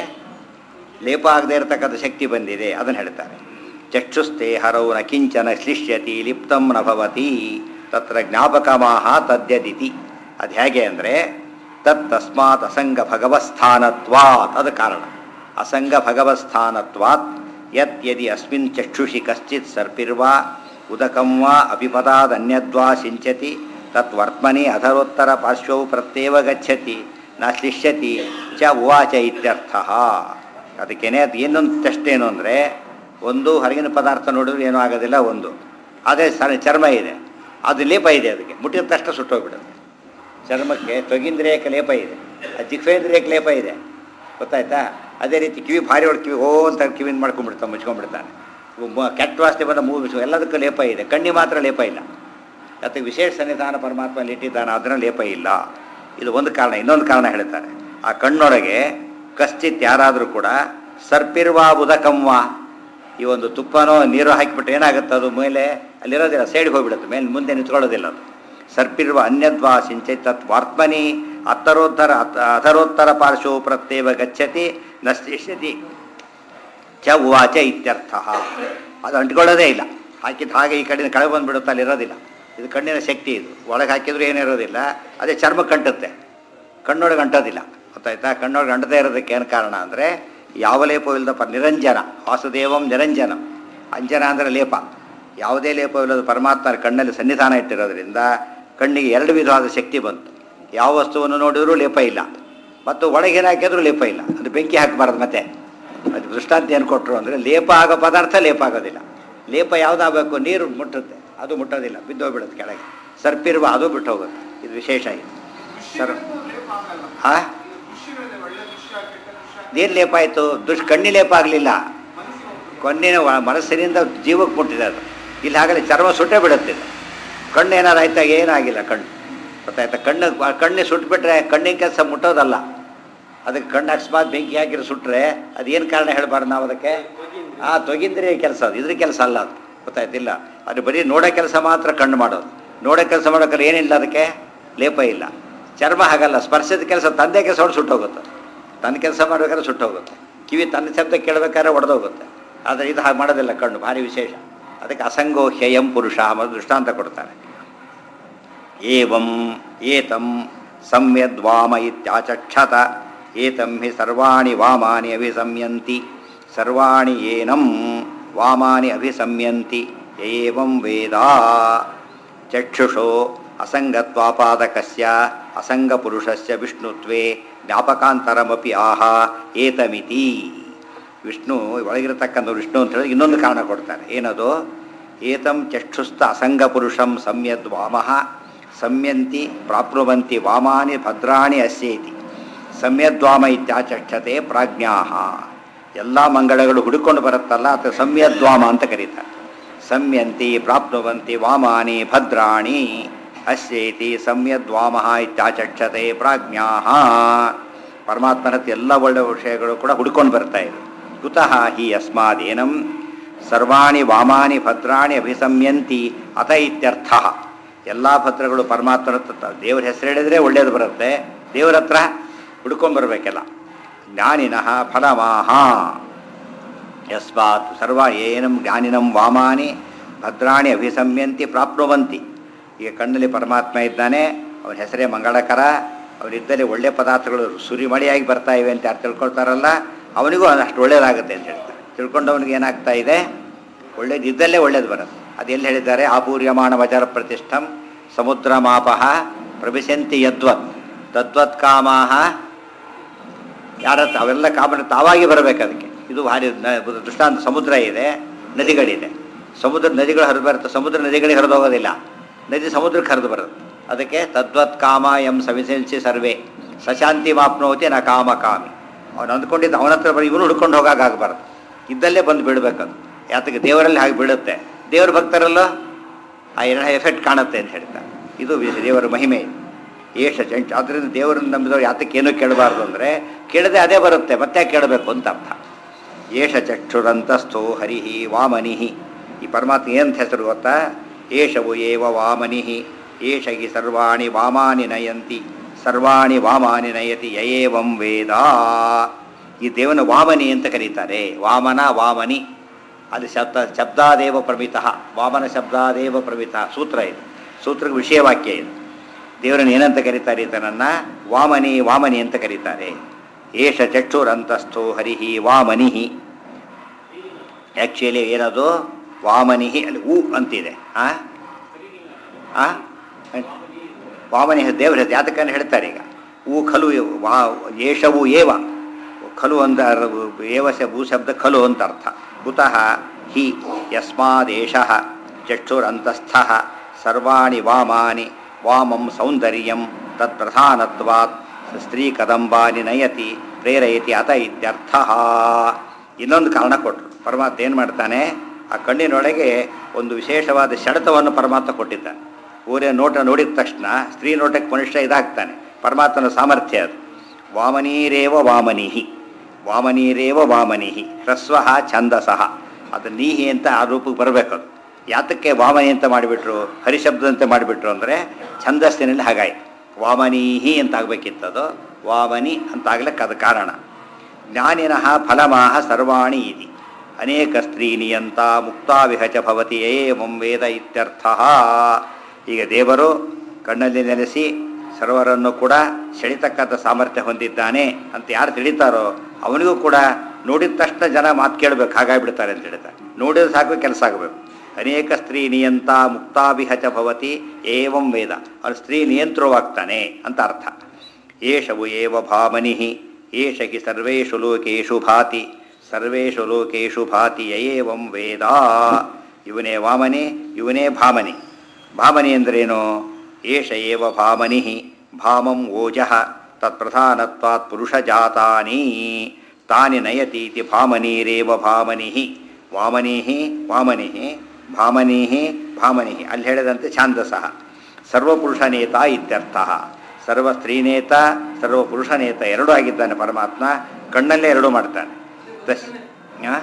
ಲೇಪ ಆಗದೆ ಇರತಕ್ಕಂಥ ಶಕ್ತಿ ಬಂದಿದೆ ಅದನ್ನು ಹೇಳ್ತಾರೆ ಚಕ್ಷುಸ್ತೆ ಹರೌ ನ ಕಿಂಚನ ಶ್ಲಿಷ್ಯತಿ ಲಿಪ್ತಂ ನ ಭವತಿ ತತ್ರ ಜ್ಞಾಪಕಮಾಹ ತದ್ಯದಿತಿ ಅದು ಹೇಗೆ ಅಂದರೆ ತತ್ ತಸ್ಮಾತ್ ಅಸಂಗ ಭಗವಸ್ಥಾನತ್ವಾತ್ ಅದು ಕಾರಣ ಅಸಂಗ ಭಗವಸ್ಥಾನತ್ವಾತ್ ಯತ್ ಯದಿ ಅಸ್ಮಿನ್ ಚಕ್ಷುಷಿ ಕಶ್ಚಿತ್ ಸರ್ಪಿರ್ವಾ ಉದಕಂ ವಾ ಅಪಿಪದಾದನ್ಯದ್ವಾ ಸಿಂಚತಿ ತತ್ ವರ್ತಮನಿ ಅಧರೋತ್ತರ ಪಾರ್ಶ್ವವು ಪ್ರತ್ಯೇವ ಗಚ್ಚತಿ ನ ಶ್ಲಿಷ್ಯತಿ ಚ ಉವಾಚ ಇತ್ಯರ್ಥ ಅದಕ್ಕೇನೆ ಅದು ಇನ್ನೊಂದು ಟೆಸ್ಟ್ ಏನು ಅಂದರೆ ಒಂದು ಹೊರಗಿನ ಪದಾರ್ಥ ನೋಡಿದ್ರೆ ಏನೂ ಆಗೋದಿಲ್ಲ ಒಂದು ಅದೇ ಸಣ್ಣ ಚರ್ಮ ಇದೆ ಅದು ಲೇಪ ಇದೆ ಅದಕ್ಕೆ ಮುಟ್ಟಿದ ತಕ್ಷಣ ಸುಟ್ಟೋಗ್ಬಿಡುತ್ತೆ ಚರ್ಮಕ್ಕೆ ತೊಗಿಂದ್ರಿಯಕ್ಕೆ ಲೇಪ ಇದೆ ಆ ಜಿಹ್ವೇಂದ್ರಿಯಕ್ಕೆ ಲೇಪ ಇದೆ ಗೊತ್ತಾಯ್ತಾ ಅದೇ ರೀತಿ ಕಿವಿ ಭಾರಿ ಹೊಡ್ ಕಿವಿ ಓ ಅಂತ ಕಿವಿನ ಮಾಡ್ಕೊಂಡ್ಬಿಡ್ತಾನೆ ಮುಚ್ಕೊಂಡ್ಬಿಡ್ತಾನೆ ಮ- ಕೆಟ್ಟ ವಾಸನೆ ಬಂದ ಮೂಗು ಬಿಚ್ಚು ಎಲ್ಲದಕ್ಕೂ ಲೇಪ ಇದೆ ಕಣ್ಣಿ ಮಾತ್ರ ಲೇಪ ಇಲ್ಲ ಅದಕ್ಕೆ ವಿಶೇಷ ಸನ್ನಿಧಾನ ಪರಮಾತ್ಮ ಅಲ್ಲಿ ಇಟ್ಟಿದ್ದಾನೆ ಅದರ ಲೇಪ ಇಲ್ಲ ಇದು ಒಂದು ಕಾರಣ ಇನ್ನೊಂದು ಕಾರಣ ಹೇಳ್ತಾರೆ ಆ ಕಣ್ಣೊಳಗೆ ಕಶ್ಚಿತ್ ಯಾರಾದರೂ ಕೂಡ ಸರ್ಪಿರ್ವಾ ಉದಕಂವಾ ಈ ಒಂದು ತುಪ್ಪನೋ ನೀರು ಹಾಕಿಬಿಟ್ಟು ಏನಾಗುತ್ತೆ ಅದು ಮೇಲೆ ಅಲ್ಲಿರೋದಿಲ್ಲ ಸೈಡ್ಗೆ ಹೋಗ್ಬಿಡುತ್ತೆ ಮೇಲೆ ಮುಂದೆ ನಿಂತ್ಕೊಳ್ಳೋದಿಲ್ಲ ಅದು ಸರ್ಪಿರುವ ಅನ್ಯದ್ವಾ ಸಿಂಚೈ ತತ್ ವಾರ್ತ್ಮನಿ ಅತ್ತರೋತ್ತರ ಅತ್ ಅಧರೋತ್ತರ ಪಾರ್ಶ್ವವು ಪ್ರತ್ಯೇವ ಗಚ್ಚತಿ ನಶ್ಲಿಷ್ಯತಿ ಚ ಉವಾಚ ಇತ್ಯರ್ಥ ಅದು ಅಂಟ್ಕೊಳ್ಳೋದೇ ಇಲ್ಲ ಹಾಕಿದ್ದು ಹಾಗೆ ಈ ಕಡೆ ಕೆಳಗೆ ಬಂದುಬಿಡುತ್ತೆ ಅಲ್ಲಿರೋದಿಲ್ಲ ಇದು ಕಣ್ಣಿನ ಶಕ್ತಿ ಇದು ಒಳಗೆ ಹಾಕಿದ್ರು ಏನಿರೋದಿಲ್ಲ ಅದೇ ಚರ್ಮ ಕಂಟುತ್ತೆ ಕಣ್ಣೊಳಗೆ ಅಂಟೋದಿಲ್ಲ ಗೊತ್ತಾಯ್ತಾ ಕಣ್ಣೊಳಗೆ ಅಂಟದೇ ಇರೋದಕ್ಕೆ ಏನು ಕಾರಣ ಅಂದರೆ ಯಾವ ಲೇಪವಿಲ್ಲದ ಪ ನಿರಂಜನ ವಾಸುದೇವಂ ನಿರಂಜನ ಅಂಜನ ಅಂದರೆ ಲೇಪ ಯಾವುದೇ ಲೇಪವಿಲ್ಲದ ಪರಮಾತ್ಮ ಕಣ್ಣಲ್ಲಿ ಸನ್ನಿಧಾನ ಇಟ್ಟಿರೋದ್ರಿಂದ ಕಣ್ಣಿಗೆ ಎರಡು ವಿಧವಾದ ಶಕ್ತಿ ಬಂತು ಯಾವ ವಸ್ತುವನ್ನು ನೋಡಿದರೂ ಲೇಪ ಇಲ್ಲ ಮತ್ತು ಒಳಗೇನು ಹಾಕಿದ್ರೂ ಲೇಪ ಇಲ್ಲ ಅದು ಬೆಂಕಿ ಹಾಕಬಾರ್ದು ಮತ್ತೆ ಅದು ದೃಷ್ಟಾಂತ ಏನು ಕೊಟ್ಟರು ಅಂದರೆ ಲೇಪ ಆಗೋ ಪದಾರ್ಥ ಲೇಪ ಆಗೋದಿಲ್ಲ ಲೇಪ ಯಾವುದಾಗಬೇಕು ನೀರು ಮುಟ್ಟುತ್ತೆ ಅದು ಮುಟ್ಟೋದಿಲ್ಲ ಬಿದ್ದೋಗ್ಬಿಡುತ್ತೆ ಕೆಳಗೆ ಸರ್ಪಿರುವ ಅದು ಬಿಟ್ಟು ಹೋಗುತ್ತೆ ಇದು ವಿಶೇಷ ಇದು ಸರ್ ಹಾ ಏನು ಲೇಪ ಆಯಿತು ದುಷ್ ಕಣ್ಣಿ ಲೇಪ ಆಗಲಿಲ್ಲ ಕಣ್ಣಿನ ವ- ಮನಸ್ಸಿನಿಂದ ಜೀವಕ್ಕೆ ಮುಟ್ಟಿದೆ ಅದು ಇಲ್ಲಿ ಹಾಗಲೇ ಚರ್ಮ ಸುಟ್ಟೇ ಬಿಡುತ್ತೆ ಇದು. ಕಣ್ಣು ಏನಾರು ಆಯ್ತಾಗ ಏನಾಗಿಲ್ಲ ಕಣ್ಣು ಗೊತ್ತಾಯ್ತಾ ಕಣ್ಣು ಕಣ್ಣು ಸುಟ್ಬಿಟ್ರೆ ಕಣ್ಣಿನ ಕೆಲಸ ಮುಟ್ಟೋದಲ್ಲ ಅದಕ್ಕೆ ಕಣ್ಣು ಅಕಸ್ಮಾತ್ ಬೆಂಕಿ ಹಾಕಿರೋ ಸುಟ್ಟರೆ ಅದೇನು ಕಾರಣ ಹೇಳ್ಬಾರ್ದು ನಾವು ಅದಕ್ಕೆ ಆ ತೊಗಿದ್ರೆ ಕೆಲಸ ಅದು ಇದ್ರ ಕೆಲಸ ಅಲ್ಲ ಅದು ಗೊತ್ತಾಯ್ತಿಲ್ಲ ಅದು ಬರೀ ನೋಡೋ ಕೆಲಸ ಮಾತ್ರ ಕಣ್ಣು ಮಾಡೋದು ನೋಡೋ ಕೆಲಸ ಮಾಡೋಕ್ಕಾದ್ರೆ ಏನಿಲ್ಲ ಅದಕ್ಕೆ ಲೇಪ ಇಲ್ಲ ಚರ್ಮ ಹಾಗಲ್ಲ ಸ್ಪರ್ಶದ ಕೆಲಸ ತಂದೆ ಕೆಲಸ ಹೊಡೆದು ಸುಟ್ಟೋಗುತ್ತೆ ತನ್ನ ಕೆಲಸ ಮಾಡ್ಬೇಕಾದ್ರೆ ಸುಟ್ಟೋಗುತ್ತೆ ಕಿವಿ ತನ್ನ ಶಬ್ದ ಕೇಳಬೇಕಾದ್ರೆ ಒಡೆದೋಗುತ್ತೆ ಆದರೆ ಇದು ಹಾಗೆ ಮಾಡೋದಿಲ್ಲ ಕಣ್ಣು ಭಾರಿ ವಿಶೇಷ ಅದಕ್ಕೆ ಅಸಂಗೋ ಹ್ಯಯಂ ಪುರುಷ ಅನ್ನೋದು ದೃಷ್ಟಾಂತ ಕೊಡ್ತಾರೆ ಏವಂ ಏತಂ ಸಂಯದ್ವಾಮ ಇತ್ಯಾಚಕ್ಷತ ಏತಂ ಹಿ ಸರ್ವಾಣಿ ವಾಮಾನಿ ಅಭಿಸಂಯಂತಿ ಸರ್ವಾಣಿ ಏನಂ ವಾಮಾನಿ ಅಭಿಸಂಯಂತಿ ಏವಂ ವೇದ ಚಕ್ಷುಷೋ ಅಸಂಗತ್ವಾಪಾದಕಸ್ಯ ಅಸಂಗಪುರುಷಸ್ಯ ವಿಷ್ಣುತ್ವೇ ಜ್ಞಾಪಕಾಂತರಮಪಿ ಆಹ ಏತಮಿತಿ ವಿಷ್ಣು ಒಳಗಿರತಕ್ಕಂಥ ವಿಷ್ಣು ಅಂತ ಹೇಳಿ ಇನ್ನೊಂದು ಕಾರಣ ಕೊಡ್ತಾರೆ ಏನದು ಏತಂ ಚಕ್ಷುಸ್ಥ ಅಸಂಗಪುರುಷಂ ಸಂಯದ್ ವಾಮಃ ಸಂಯಂತಿ ಪ್ರಾಪ್ನುವಂತಿ ವಾಮಾನಿ ಭದ್ರಾಣಿ ಅಸ್ಯೇತಿ ಸಂಯದ್ವಾಮ ಇತ್ಯಾಚಕ್ಷತೆ ಪ್ರಾಜ್ಞಾ ಎಲ್ಲ ಮಂಗಳಗಳು ಹುಡುಕೊಂಡು ಬರುತ್ತಲ್ಲ ಅಥವಾ ಸಂಯದ್ವಾಮ ಅಂತ ಕರೀತಾರೆ ಸಂಯಂತಿ ಪ್ರಾಪ್ನುವಂತಿ ವಾಮಾನಿ ಭದ್ರಾಣಿ ಅಸ್ಯೇತಿ ಸಂಯದ್ವಾಮ ಇತ್ಯಾಚಕ್ಷತೆ ಪ್ರಾಜ್ಞಾ ಪರಮಾತ್ಮನ ಹತ್ರ ಎಲ್ಲ ಒಳ್ಳೆಯ ವಿಷಯಗಳು ಕೂಡ ಹುಡ್ಕೊಂಡು ಬರ್ತಾ ಇವೆ ಕುತಃ ಹಿ ಯಸ್ಮಾದೇನಂ ಸರ್ವಾಣಿ ವಾಮಾನಿ ಭದ್ರಾಣಿ ಅಭಿಸಂಯಂತಿ ಅತ ಇತ್ಯರ್ಥ ಎಲ್ಲ ಭದ್ರಗಳು ಪರಮಾತ್ಮನ ಹತ್ರ ದೇವ್ರ ಹೆಸರು ಹೇಳಿದ್ರೆ ಒಳ್ಳೇದು ಬರುತ್ತೆ ದೇವ್ರ ಹತ್ರ ಹುಡ್ಕೊಂಡು ಬರಬೇಕೆಲ್ಲ ಜ್ಞಾನಿನಃ ಫಲಮಾಹ ಯಸ್ಮಾತ್ ಸರ್ವ ಏನಂ ಜ್ಞಾನಿನಂ ವಾಮಾನಿ ಭದ್ರಾಣಿ ಅಭಿಸಂಯಂತಿ ಪ್ರಾಪ್ನುವಂತಿ ಈಗ ಕಣ್ಣಲ್ಲಿ ಪರಮಾತ್ಮ ಇದ್ದಾನೆ ಅವನ ಹೆಸರೇ ಮಂಗಳಕರ ಅವನಿದ್ದಲ್ಲಿ ಒಳ್ಳೆ ಪದಾರ್ಥಗಳು ಸುರಿಮಳೆಯಾಗಿ ಬರ್ತಾ ಇವೆ ಅಂತ ಯಾರು ತಿಳ್ಕೊಳ್ತಾರಲ್ಲ ಅವನಿಗೂ ಅಷ್ಟು ಒಳ್ಳೇದಾಗುತ್ತೆ ಅಂತ ಹೇಳ್ತಾರೆ ತಿಳ್ಕೊಂಡವನಿಗೆ ಏನಾಗ್ತಾ ಇದೆ ಒಳ್ಳೇದು ಇದ್ದಲ್ಲೇ ಒಳ್ಳೇದು ಬರುತ್ತೆ ಅದೆಲ್ಲಿ ಹೇಳಿದ್ದಾರೆ ಆಪೂರ್ಯಮಾಣ ವಚರ ಪ್ರತಿಷ್ಠಂ ಸಮುದ್ರ ಮಾಪಃ ಪ್ರವಿಶಂತಿ ಯದ್ವತ್ ತದ್ವತ್ ಕಾಮಾಹ ಯಾರ ಹತ್ರ ಅವೆಲ್ಲ ಕಾಮನ ತಾವಾಗಿ ಬರಬೇಕು ಅದಕ್ಕೆ ಇದು ಭಾರಿ ನ- ದೃಷ್ಟಾಂತ ಸಮುದ್ರ ಇದೆ ನದಿಗಳಿದೆ ಸಮುದ್ರ ನದಿಗಳು ಹರಿದು ಬರುತ್ತೆ ಸಮುದ್ರ ನದಿಗಳಿಗೆ ಹರಿದು ಹೋಗೋದಿಲ್ಲ ನದಿ ಸಮುದ್ರಕ್ಕೆ ಹರಿದು ಬರುತ್ತೆ ಅದಕ್ಕೆ ತದ್ವತ್ ಕಾಮ ಎಂ ಸವಿಸೆಲ್ಸಿ ಸರ್ವೇ ಸಶಾಂತಿ ಮಾಪ್ನೋತಿ ನ ಕಾಮ ಕಾಮಿ ಅವನು ಅಂದ್ಕೊಂಡಿದ್ದು ಅವನ ಹತ್ರ ಬರೀ ಇವನು ಹುಡ್ಕೊಂಡು ಹೋಗಾಗಬಾರ್ದು ಇದ್ದಲ್ಲೇ ಬಂದು ಬೀಳ್ಬೇಕದು ಯಾತಕ್ಕೆ ದೇವರಲ್ಲಿ ಹಾಗೆ ಬೀಳುತ್ತೆ ದೇವ್ರ ಭಕ್ತರಲ್ಲೋ ಆ ಎರಡು ಎಫೆಕ್ಟ್ ಕಾಣುತ್ತೆ ಅಂತ ಹೇಳ್ತಾರೆ ಇದು ವಿ- ದೇವರ ಮಹಿಮೆ ಇದು ಏಷ ಚಂಚ ಅದರಿಂದ ದೇವರನ್ನು ನಂಬಿದವ್ರು ಯಾತಕ್ಕೆ ಏನೂ ಕೇಳಬಾರ್ದು ಅಂದರೆ ಕೇಳದೆ ಅದೇ ಬರುತ್ತೆ ಮತ್ತೆ ಕೇಳಬೇಕು ಅಂತ ಅರ್ಥ ಏಷ ಚಕ್ಷುರಂತಸ್ಥೋ ಹರಿಹಿ ವಾಮನಿಹಿ ಈ ಪರಮಾತ್ಮ ಏನಂತ ಹೆಸರು ಗೊತ್ತಾ ಏಷವು ಏವ ವಾಮನಿಹಿ ಏಷ ಹಿ ಸರ್ವಾಣಿ ವಾಮಾನಿ ನಯಂತಿ ಸರ್ವಾಣಿ ವಾಮಾನಿ ನಯತಿ ಯಯೇವಂ ವೇದ ಈ ದೇವನ ವಾಮನಿ ಅಂತ ಕರೀತಾರೆ ವಾಮನ ವಾಮನಿ ಅಲ್ಲಿ ಶಬ್ದ ಶಬ್ದಾದೇವ ಪ್ರಮಿತ ವಾಮನ ಶಬ್ದಾದೇವ ಪ್ರಮಿತ ಸೂತ್ರ ಇದು ಸೂತ್ರಕ್ಕೆ ವಿಷಯವಾಕ್ಯ ಇದು ದೇವರನ್ನು ಏನಂತ ಕರೀತಾರೆ ಈತನನ್ನ ವಾಮನಿ ವಾಮನಿ ಅಂತ ಕರೀತಾರೆ ಏಷ ಚಕ್ಷುರಂತಸ್ಥೋ ಹರಿಹಿ ವಾಮನಿಹಿ ಆ್ಯಕ್ಚುಲಿ ಏನದು ವಾಮನಿಹಿ ಅಲ್ಲಿ ಹೂ ಅಂತಿದೆ ಆ ಆ ವಾಮನಿ ದೇವರ ಹೆಸರು ಯಾತಕನ್ನು ಹೇಳ್ತಾರೆ ಈಗ ಹೂ ಖಲು ವಾ ಏಷವು ಏವ ಖಲು ಅಂತ ಏವ ಶ ಭೂ ಶಬ್ದ ಖಲು ಅಂತ ಅರ್ಥ ಕುತಃ ಹಿ ಯಸ್ಮಾದೇಶ ಚಕ್ಷುರಂತಸ್ಥ ಸರ್ವಾಣಿ ವಾಮಾನಿ ವಾಮಂ ಸೌಂದರ್ಯಂ ತತ್ಪ್ರಧಾನತ್ವಾತ್ ಸ್ತ್ರೀ ಕದಂಬಾನಿ ನಯತಿ ಪ್ರೇರಯತಿ ಅತ ಇತ್ಯರ್ಥ ಇನ್ನೊಂದು ಕಾರಣ ಕೊಟ್ಟರು ಪರಮಾತ್ಮ ಏನು ಮಾಡ್ತಾನೆ ಆ ಕಣ್ಣಿನೊಳಗೆ ಒಂದು ವಿಶೇಷವಾದ ಶಡತವನ್ನು ಪರಮಾತ್ಮ ಕೊಟ್ಟಿದ್ದಾನೆ ಊರೇ ನೋಟ ನೋಡಿದ ತಕ್ಷಣ ಸ್ತ್ರೀ ನೋಟಕ್ಕೆ ಮನುಷ್ಯ ಇದಾಗ್ತಾನೆ ಪರಮಾತ್ಮನ ಸಾಮರ್ಥ್ಯ ಅದು ವಾಮನೀರೇವ ವಾಮನಿಹಿ ವಾಮನೀರೇವ ವಾಮನಿಹಿ ಹ್ರಸ್ವ ಛಂದಸಃ ಅದು ನೀಹಿ ಅಂತ ಆ ರೂಪಕ್ಕೆ ಬರಬೇಕು ಅದು ಯಾತಕ್ಕೆ ವಾಮನಿ ಅಂತ ಮಾಡಿಬಿಟ್ರು ಹರಿಶಬ್ದಂತೆ ಮಾಡಿಬಿಟ್ರು ಅಂದರೆ ಛಂದಸ್ಸಿನಲ್ಲಿ ಹಾಗಾಯ್ತು ವಾಮನೀಹಿ ಅಂತ ಆಗಬೇಕಿತ್ತದು ವಾಮನಿ ಅಂತ ಆಗ್ಲಿಕ್ಕೆ ಅದು ಕಾರಣ ಜ್ಞಾನಿನಃ ಫಲಮಾಹ ಸರ್ವಾಣಿ ಇತಿ ಅನೇಕ ಸ್ತ್ರೀ ನಿಯಂತ ಮುಕ್ತಾ ವಿಹಚ ಭವತಿ ಏವಂ ವೇದ ಇತ್ಯರ್ಥ ಈಗ ದೇವರು ಕಣ್ಣಲ್ಲಿ ನೆಲೆಸಿ ಸರ್ವರನ್ನು ಕೂಡ ಸೆಳಿತಕ್ಕಂಥ ಸಾಮರ್ಥ್ಯ ಹೊಂದಿದ್ದಾನೆ ಅಂತ ಯಾರು ತಿಳಿತಾರೋ ಅವನಿಗೂ ಕೂಡ ನೋಡಿದ ತಕ್ಷಣ ಜನ ಮಾತು ಕೇಳಬೇಕು ಹಾಗಾಗಿಬಿಡ್ತಾರೆ ಅಂತ ಹೇಳ್ತಾರೆ ನೋಡಿದ್ರೆ ಸಾಕು ಕೆಲಸ ಆಗಬೇಕು ಅನೇಕ ಸ್ತ್ರೀ ನಿಯಂತ ಮುಕ್ತಾಭಿಹಚ ಭವತಿ ಏವಂ ವೇದ ಅವನು ಸ್ತ್ರೀ ನಿಯಂತ್ರವಾಗ್ತಾನೆ ಅಂತ ಅರ್ಥ ಏಷವು ಏವ ಭಾಮನಿ ಏಷ ಹಿ ಸರ್ವೇಷು ಲೋಕೇಶು ಭಾತಿ ಸರ್ವೇಷು ಲೋಕೇಶು ಭಾತಿ ಏವಂ ವೇದ ಇವನೇ ವಾಮನಿ ಇವನೇ ಭಾಮನಿ ಭಾಮನಿ ಅಂದ್ರೇನು ಏಷ ಏವ ಭಾಮನಿ ಭಾಮಂ ಓಜಃ ತತ್ಪ್ರಧಾನತ್ವಾತ್ ಪುರುಷಜಾತಾನಿ ತಾನಿ ನಯತೀತಿ ಭಾಮನೀರೇವ ಭಾಮನಿ ವಾಮನೀ ವಾಮನಿ ಭಾಮನೀ ಭಾಮನಿ ಅಲ್ಲಿ ಹೇಳಿದಂತೆ ಛಾಂದಸಃ ಸರ್ವಪುರುಷನೇತ ಇತ್ಯರ್ಥ ಸರ್ವ ಸ್ತ್ರೀನೇತ ಸರ್ವ ಪುರುಷನೇತ ಎರಡೂ ಆಗಿದ್ದಾನೆ ಪರಮಾತ್ಮ ಕಣ್ಣಲ್ಲೇ ಎರಡೂ ಮಾಡ್ತಾನೆ ತಸ್ ಆ?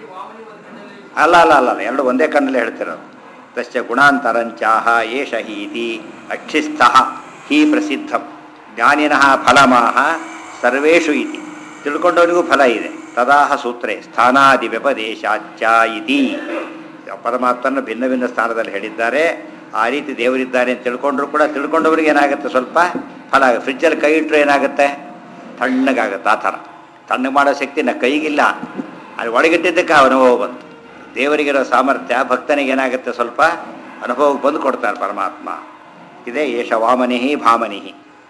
ಅಲ್ಲ ಅಲ್ಲ ಅಲ್ಲ ಅಲ್ಲ ಎರಡು ಒಂದೇ ಕಣ್ಣಲ್ಲೇ ಹೇಳ್ತಿರೋದು ತಶ್ಚ ಗುಣಾಂತರಂಚಾಹ ಏಷ ಹೀತಿ ಅಕ್ಷಿಸ್ಥಃ ಹೀ ಪ್ರಸಿದ್ಧಂ ಜ್ಞಾನಿನಃ ಫಲಮಾಹ ಸರ್ವೇಷು ಇತಿ ತಿಳ್ಕೊಂಡವನಿಗೂ ಫಲ ಇದೆ ತದಾಹ ಸೂತ್ರೆ ಸ್ಥಾನಾದಿ ವ್ಯಪದೇಶಾಚ ಇತಿ ಪರಮಾತ್ಮನ ಭಿನ್ನ ಭಿನ್ನ ಸ್ಥಾನದಲ್ಲಿ ಹೇಳಿದ್ದಾರೆ ಆ ರೀತಿ ದೇವರಿದ್ದಾನೆ ಅಂತ ತಿಳ್ಕೊಂಡ್ರು ಕೂಡ ತಿಳ್ಕೊಂಡವರಿಗೆ ಏನಾಗುತ್ತೆ ಸ್ವಲ್ಪ ಫಲ ಆಗುತ್ತೆ ಫ್ರಿಜ್ಜಲ್ಲಿ ಕೈ ಇಟ್ಟರೆ ಏನಾಗುತ್ತೆ ತಣ್ಣಗಾಗುತ್ತೆ ಆ ಥರ ತಣ್ಣಗೆ ಮಾಡೋ ಶಕ್ತಿ ನ ಕೈಗಿಲ್ಲ ಅದು ಒಳಗಿಟ್ಟಿದ್ದಕ್ಕೆ ಆ ಅನುಭವ ಬಂತು ದೇವರಿಗಿರೋ ಸಾಮರ್ಥ್ಯ ಭಕ್ತನಿಗೆ ಏನಾಗುತ್ತೆ ಸ್ವಲ್ಪ ಅನುಭವಕ್ಕೆ ಬಂದು ಕೊಡ್ತಾರೆ ಪರಮಾತ್ಮ ಇದೇ ಏಷ ವಾಮನಿ ಭಾಮನಿ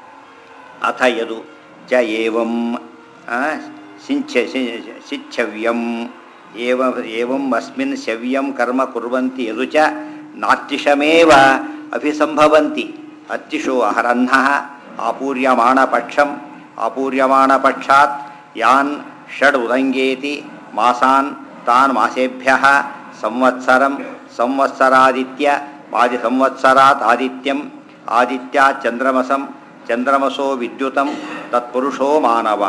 ಅಥ ಯದು ಚ ಏವಂ ಆ, ಸಿಂಚ ಸಿ- ಸಿಚ್ಛವ್ಯಂ ಏವ ಏವಂ ಅಸ್ಮಿನ್ ಶವ್ಯಂ ಕರ್ಮ ಕುರ್ವಂತಿ ಯದು ಚ ನಾತ್ಯಶಮೇವ ಅಭಿಸಂಭವಂತಿ ಅತ್ತಿಷು ಅಹರನ್ನಃ ಆಪೂರ್ಯಮಾಣ ಪಕ್ಷಂ ಆಪೂರ್ಯಮಾಣ ಪಕ್ಷಾತ್ ಯಾನ್ ಷಡ್ ಉದಂಗೇತಿ ಮಾಸಾನ್ ತಾನ್ ಮಾಸೇಭ್ಯ ಸಂವತ್ಸರಂ ಸಂವತ್ಸರಾದಿತ್ಯ ಆದಿ ಸಂವತ್ಸರಾತ್ ಆದಿತ್ಯಂ ಆದಿತ್ಯ ಚಂದ್ರಮಸಂ ಚಂದ್ರಮಸೋ ವಿದ್ಯುತಂ ತತ್ಪುರುಷೋ ಮಾನವ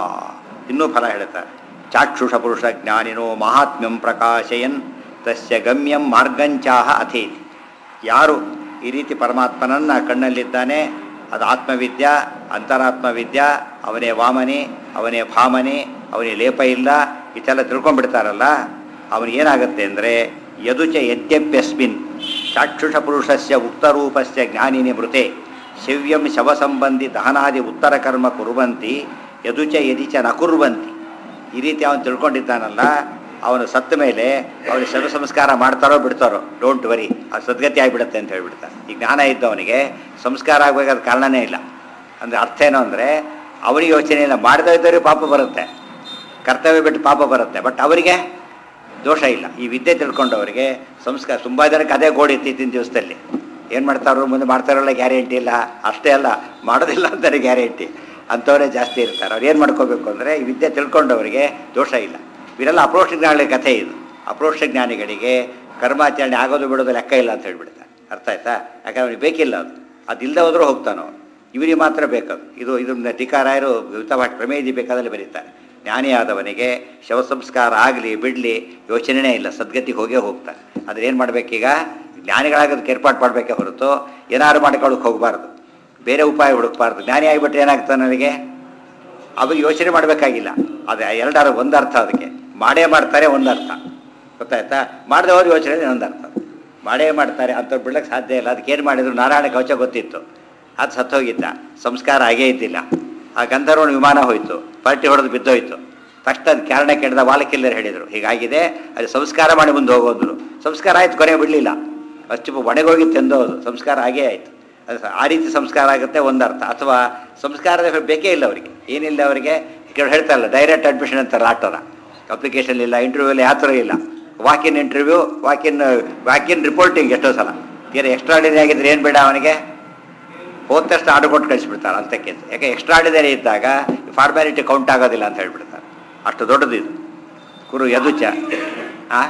ಇನ್ನೂ ಫಲ ಹೇಳ್ತಾರೆ ಚಾಕ್ಷುಷ ಪುರುಷ ಜ್ಞಾನಿನೋ ಮಹಾತ್ಮ್ಯಂ ಪ್ರಕಾಶಯನ್ ತಸ್ಯ ಗಮ್ಯಂ ಮಾರ್ಗಂಚಾಹ ಅಥೇತಿ ಯಾರು ಈ ರೀತಿ ಪರಮಾತ್ಮನನ್ನ ಕಣ್ಣಲ್ಲಿದ್ದಾನೆ ಅದು ಆತ್ಮವಿದ್ಯಾ ಅಂತರಾತ್ಮವಿದ್ಯಾ ಅವನೇ ವಾಮನೆ ಅವನೇ ಭಾಮನೆ ಅವನೇ ಲೇಪ ಇಲ್ಲ ಇಷ್ಟೆಲ್ಲ ತಿಳ್ಕೊಂಡ್ಬಿಡ್ತಾರಲ್ಲ ಅವನಿಗೇನಾಗುತ್ತೆ ಅಂದರೆ ಯದುಚ ಯದ್ಯಪ್ಯಸ್ಮಿನ್ ಚಾಕ್ಷುಷ ಪುರುಷಸ್ಯ ಉಕ್ತರೂಪಸ್ಯ ಜ್ಞಾನಿನಿ ಮೃತೆ ಶವ್ಯಂ ಶವಸಂಬಂಧಿ ದಹನಾದಿ ಉತ್ತರ ಕರ್ಮ ಕುರುವಂತಿ ಯದುಚ ಯದಿಚ ನ ಕುರ್ವಂತಿ ಈ ರೀತಿ ಅವನು ತಿಳ್ಕೊಂಡಿದ್ದಾನಲ್ಲ ಅವನು ಸತ್ತ ಮೇಲೆ ಅವನು ಶವ ಸಂಸ್ಕಾರ ಮಾಡ್ತಾರೋ ಬಿಡ್ತಾರೋ ಡೋಂಟ್ ವರಿ ಅದು ಸದ್ಗತಿ ಆಗಿಬಿಡುತ್ತೆ ಅಂತ ಹೇಳ್ಬಿಡ್ತಾನೆ ಈ ಜ್ಞಾನ ಇದ್ದವನಿಗೆ ಸಂಸ್ಕಾರ ಆಗಬೇಕಾದ ಕಾರಣನೇ ಇಲ್ಲ ಅಂದರೆ ಅರ್ಥ ಏನು ಅಂದರೆ ಅವನಿಗೆ ಯೋಚನೆ ಇಲ್ಲ ಮಾಡದೇ ಇದ್ದವರಿಗೆ ಪಾಪ ಬರುತ್ತೆ ಕರ್ತವ್ಯ ಬಿಟ್ಟು ಪಾಪ ಬರುತ್ತೆ ಬಟ್ ಅವರಿಗೆ ದೋಷ ಇಲ್ಲ ಈ ವಿದ್ಯೆ ತಿಳ್ಕೊಂಡವರಿಗೆ ಸಂಸ್ಕಾರ ತುಂಬ ಜನಕ್ಕೆ ಅದೇ ಗೋಡಿ ಇತ್ತೀಚಿನ ದಿವಸದಲ್ಲಿ ಏನು ಮಾಡ್ತಾರೋ ಮುಂದೆ ಮಾಡ್ತಾರಲ್ಲ ಗ್ಯಾರಂಟಿ ಇಲ್ಲ ಅಷ್ಟೇ ಅಲ್ಲ ಮಾಡೋದಿಲ್ಲ ಅಂತಾರೆ ಗ್ಯಾರಂಟಿ ಅಂಥವರೇ ಜಾಸ್ತಿ ಇರ್ತಾರೆ ಅವ್ರು ಏನು ಮಾಡ್ಕೋಬೇಕು ಅಂದರೆ ಈ ವಿದ್ಯೆ ತಿಳ್ಕೊಂಡವರಿಗೆ ದೋಷ ಇಲ್ಲ ಇವರೆಲ್ಲ ಅಪ್ರೋಕ್ಷ ಜ್ಞಾನಿಗಳ ಕಥೆ ಇದು ಅಪ್ರೋಕ್ಷ ಜ್ಞಾನಿಗಳಿಗೆ ಕರ್ಮಾಚರಣೆ ಆಗೋದು ಬಿಡೋದು ಲೆಕ್ಕ ಇಲ್ಲ ಅಂತ ಹೇಳ್ಬಿಡ್ತಾರೆ ಅರ್ಥ ಆಯ್ತಾ ಯಾಕಂದ್ರೆ ಅವ್ನಿಗೆ ಬೇಕಿಲ್ಲ ಅದು ಅದಿಲ್ಲದೆ ಹೋದ್ರೂ ಹೋಗ್ತಾನೋ ಇವರಿಗೆ ಮಾತ್ರ ಬೇಕದು ಇದು ಇದನ್ನ ಟೀಕಾರಾಯರು ವಿತಭಾಟ್ ಪ್ರಮೇಯದಿ ಬೇಕಾದಲ್ಲಿ ಬರೀತಾರೆ ಜ್ಞಾನಿಯಾದವನಿಗೆ ಶವ ಸಂಸ್ಕಾರ ಆಗಲಿ ಬಿಡಲಿ ಯೋಚನೆನೇ ಇಲ್ಲ ಸದ್ಗತಿಗೆ ಹೋಗೇ ಹೋಗ್ತಾನೆ ಅದ್ರ ಏನು ಮಾಡಬೇಕೀಗ ಜ್ಞಾನಿಗಳಾಗೋದಕ್ಕೆ ಏರ್ಪಾಡು ಮಾಡಬೇಕೇ ಹೊರತು ಏನಾದ್ರು ಮಾಡ್ಕೊಳ್ಳೋಕೆ ಹೋಗಬಾರ್ದು ಬೇರೆ ಉಪಾಯ ಹುಡುಕ್ಬಾರ್ದು ಜ್ಞಾನಿ ಆಗಿಬಿಟ್ರೆ ಏನಾಗ್ತಾನೆ ನನಗೆ ಅವಾಗ ಯೋಚನೆ ಮಾಡಬೇಕಾಗಿಲ್ಲ ಅದು ಎರಡರ ಒಂದು ಅರ್ಥ ಅದಕ್ಕೆ ಮಾಡೇ ಮಾಡ್ತಾರೆ ಒಂದು ಅರ್ಥ ಗೊತ್ತಾಯ್ತಾ ಮಾಡಿದವರು ಯೋಚನೆ ಇನ್ನೊಂದು ಅರ್ಥ ಮಾಡೇ ಮಾಡ್ತಾರೆ ಅಂಥವ್ರು ಬಿಡಕ್ಕೆ ಸಾಧ್ಯ ಇಲ್ಲ ಅದಕ್ಕೆ ಏನು ಮಾಡಿದ್ರು ನಾರಾಯಣ ಕವಚ ಗೊತ್ತಿತ್ತು ಅದು ಸತ್ತೋಗಿದ್ದ ಸಂಸ್ಕಾರ ಆಗೇ ಇದ್ದಿಲ್ಲ ಆ ಗಂಧರ್ವನ ವಿಮಾನ ಹೋಯಿತು ಪಲ್ಟಿ ಹೊಡೆದು ಬಿದ್ದೋಯ್ತು ತಕ್ಷಣ ಅದು ಕಾರಣ ಕೆಡದ ವಾಲಕಿಲ್ಲರು ಹೇಳಿದರು ಹೀಗಾಗಿದೆ ಅದು ಸಂಸ್ಕಾರ ಮಾಡಿ ಮುಂದೆ ಹೋಗೋದ್ರು ಸಂಸ್ಕಾರ ಆಯ್ತು ಕೊನೆ ಬಿಡಲಿಲ್ಲ ಅಷ್ಟು ಒಣಗೋಗಿ ತೆಂದೋದು ಸಂಸ್ಕಾರ ಆಗೇ ಆಯಿತು ಅದು ಸ- ಆ ರೀತಿ ಸಂಸ್ಕಾರ ಆಗುತ್ತೆ ಒಂದರ್ಥ ಅಥವಾ ಸಂಸ್ಕಾರದ ಬೇಕೇ ಇಲ್ಲ ಅವರಿಗೆ ಏನಿಲ್ಲ ಅವರಿಗೆ ಕೆಲವು ಹೇಳ್ತಾರಲ್ಲ ಡೈರೆಕ್ಟ್ ಅಡ್ಮಿಷನ್ ಅಂತಾರೆ ಆಟೋರ ಅಪ್ಲಿಕೇಶನ್ ಇಲ್ಲ ಇಂಟರ್ವ್ಯೂ ಇಲ್ಲ ಯಾವ ಥರ ಇಲ್ಲ walk in interview walk in walk in reporting ಎಷ್ಟೋ ಸಲ ತೀರಾ ಎಕ್ಸ್ಟ್ರಾಡಿನರಿ ಆಗಿದ್ರೆ ಏನು ಬೇಡ ಅವನಿಗೆ ಹೋದ ತಕ್ಷಣ ಆರ್ಡರ್ ಕೊಟ್ಟು ಕಳಿಸ್ಬಿಡ್ತಾರೆ ಅಂತಕ್ಕೆ ಯಾಕೆ ಎಕ್ಸ್ಟ್ರಾಡಿನರಿ ಇದ್ದಾಗ ಫಾರ್ಮ್ಯಾಲಿಟಿ ಕೌಂಟ್ ಆಗೋದಿಲ್ಲ ಅಂತ ಹೇಳ್ಬಿಡ್ತಾರೆ ಅಷ್ಟು ದೊಡ್ಡದು ಇದು ಕುರು ಯದುಚ ಆ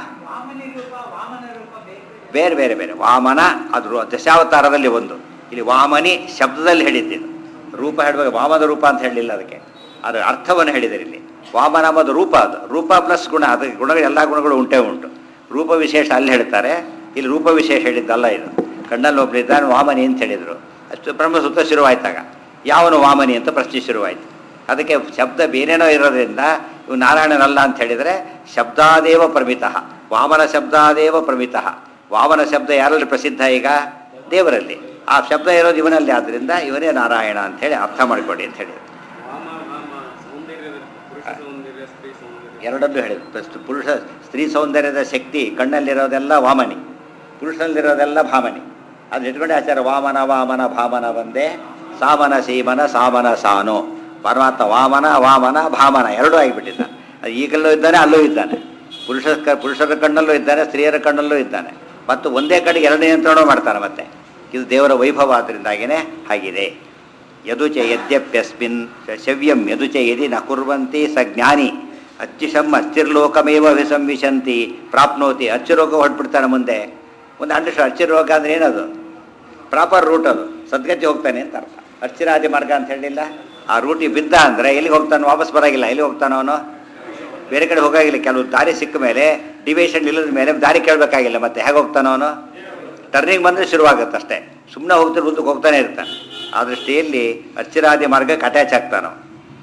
ಬೇರೆ ಬೇರೆ ಬೇರೆ ವಾಮನ ಅದು ರು- ದಶಾವತಾರದಲ್ಲಿ ಒಂದು ಇಲ್ಲಿ ವಾಮನಿ ಶಬ್ದದಲ್ಲಿ ಹೇಳಿದ್ದಿದ್ದು ರೂಪ ಹೇಳುವಾಗ ವಾಮನ ರೂಪ ಅಂತ ಹೇಳಲಿಲ್ಲ ಅದಕ್ಕೆ ಅದರ ಅರ್ಥವನ್ನು ಹೇಳಿದ್ದಾರೆ ಇಲ್ಲಿ ವಾಮನ ಅನ್ನೋದು ರೂಪ ಅದು ರೂಪ ಪ್ಲಸ್ ಗುಣ ಅದಕ್ಕೆ ಗುಣಗಳು ಎಲ್ಲ ಗುಣಗಳು ಉಂಟೇ ಉಂಟು ರೂಪ ವಿಶೇಷ ಅಲ್ಲಿ ಹೇಳ್ತಾರೆ ಇಲ್ಲಿ ರೂಪ ವಿಶೇಷ ಹೇಳಿದ್ದಲ್ಲ ಇದು ಕಣ್ಣಲ್ಲಿ ಒಬ್ಬರಿದ್ದಾನೆ ವಾಮನಿ ಅಂತ ಹೇಳಿದರು ಅಷ್ಟು ಬ್ರಹ್ಮಸೂತ್ರ ಶುರುವಾಯ್ತಾಗ ಯಾವನು ವಾಮನಿ ಅಂತ ಪ್ರಶ್ನೆ ಶುರುವಾಯಿತು ಅದಕ್ಕೆ ಶಬ್ದ ಬೇರೇನೋ ಇರೋದ್ರಿಂದ ಇವು ನಾರಾಯಣನಲ್ಲ ಅಂತ ಹೇಳಿದರೆ ಶಬ್ದಾದೇವ ಪ್ರಮಿತಃ ವಾಮನ ಶಬ್ದಾದೇವ ಪ್ರಮಿತಃ ವಾಮನ ಶಬ್ದ ಯಾರಲ್ಲಿ ಪ್ರಸಿದ್ಧ ಈಗ ದೇವರಲ್ಲಿ ಆ ಶಬ್ದ ಇರೋದು ಇವನಲ್ಲಿ ಆದ್ದರಿಂದ ಇವನೇ ನಾರಾಯಣ ಅಂಥೇಳಿ ಅರ್ಥ ಮಾಡಿಕೊಡಿ ಅಂತ ಹೇಳಿ ವಾಮ ವಾಮ ಸೌಂದರ್ಯದ ಪುರುಷ ಸೌಂದರ್ಯ ಸ್ತ್ರೀ ಸೌಂದರ್ಯ ಎರಡನ್ನೂ ಹೇಳಿದ್ರು ಫಸ್ಟ್ ಪುರುಷ ಸ್ತ್ರೀ ಸೌಂದರ್ಯದ ಶಕ್ತಿ ಕಣ್ಣಲ್ಲಿರೋದೆಲ್ಲ ವಾಮನಿ ಪುರುಷನಲ್ಲಿರೋದೆಲ್ಲ ಭಾಮನಿ ಅದು ಇಟ್ಕೊಂಡೆ ಆಚಾರ ವಾಮನ ವಾಮನ ಭಾಮನ ಬಂದೆ ಸಾಮನ ಸೀಮನ ಸಾಮನ ಸಾನು ಪರಮಾತ್ಮ ವಾಮನ ವಾಮನ ಭಾಮನ ಎರಡೂ ಆಗಿಬಿಟ್ಟಿದ್ದ ಅದು ಈಗಲೂ ಇದ್ದಾನೆ ಅಲ್ಲೂ ಇದ್ದಾನೆ ಪುರುಷ ಪುರುಷರ ಕಣ್ಣಲ್ಲೂ ಇದ್ದಾನೆ ಸ್ತ್ರೀಯರ ಕಣ್ಣಲ್ಲೂ ಇದ್ದಾನೆ ಮತ್ತು ಒಂದೇ ಕಡೆಗೆ ಎರಡು ನಿಯಂತ್ರಣ ಮಾಡ್ತಾನೆ ಮತ್ತೆ ಇದು ದೇವರ ವೈಭವ ಆದ್ದರಿಂದಾಗಿಯೇ ಹಾಗಿದೆ ಯದುಚ ಯದ್ಯಪ್ಯಸ್ಮಿನ್ ಶವ್ಯಂ ಯದುಚ ಯದಿ ನ ಕುರ್ವಂತಿ ಸ ಜ್ಞಾನಿ ಅಚ್ಯುಷಂ ಅಚ್ಚಿರ್ಲೋಕಮೇವ ವಿಸಂವಿಶಂತಿ ಪ್ರಾಪ್ನೋತಿ ಅಚ್ಚಿರೋಗ ಹೊಟ್ಬಿಡ್ತಾನೆ ಮುಂದೆ ಒಂದು ಅಂಡರ್ಸ್ಟಾ ಅಚ್ಚಿರೋಗ ಅಂದ್ರೆ ಏನದು ಪ್ರಾಪರ್ ರೂಟ್ ಅದು ಸದ್ಗತಿ ಹೋಗ್ತಾನೆ ಅಂತ ಅರ್ಥ ಅರ್ಚಿರಾದಿ ಮಾರ್ಗ ಅಂತ ಹೇಳಿಲ್ಲ ಆ ರೂಟಿಗೆ ಬಿದ್ದ ಅಂದರೆ ಎಲ್ಲಿಗೆ ಹೋಗ್ತಾನೆ ವಾಪಸ್ ಬರೋಗಿಲ್ಲ ಎಲ್ಲಿ ಹೋಗ್ತಾನೋ ಅವನು ಬೇರೆ ಕಡೆ ಹೋಗಾಗಿಲ್ಲ ಕೆಲವು ದಾರಿ ಸಿಕ್ಕ ಮೇಲೆ ಡಿವಿಷನ್ ಇಲ್ಲದ ಮೇಲೆ ದಾರಿ ಕೇಳಬೇಕಾಗಿಲ್ಲ ಮತ್ತೆ ಹೇಗೆ ಹೋಗ್ತಾನೋ ಅವನು ಟರ್ನಿಂಗ್ ಬಂದರೆ ಶುರುವಾಗುತ್ತೆ ಅಷ್ಟೇ ಸುಮ್ಮನೆ ಹೋಗ್ತಿರ್ ಮುಂದಕ್ಕೆ ಹೋಗ್ತಾನೆ ಇರ್ತಾನೆ ಆ ದೃಷ್ಟಿಯಲ್ಲಿ ಅಚ್ಚಿರಾದಿ ಮಾರ್ಗಕ್ಕೆ ಅಟ್ಯಾಚ್ ಆಗ್ತಾನೋ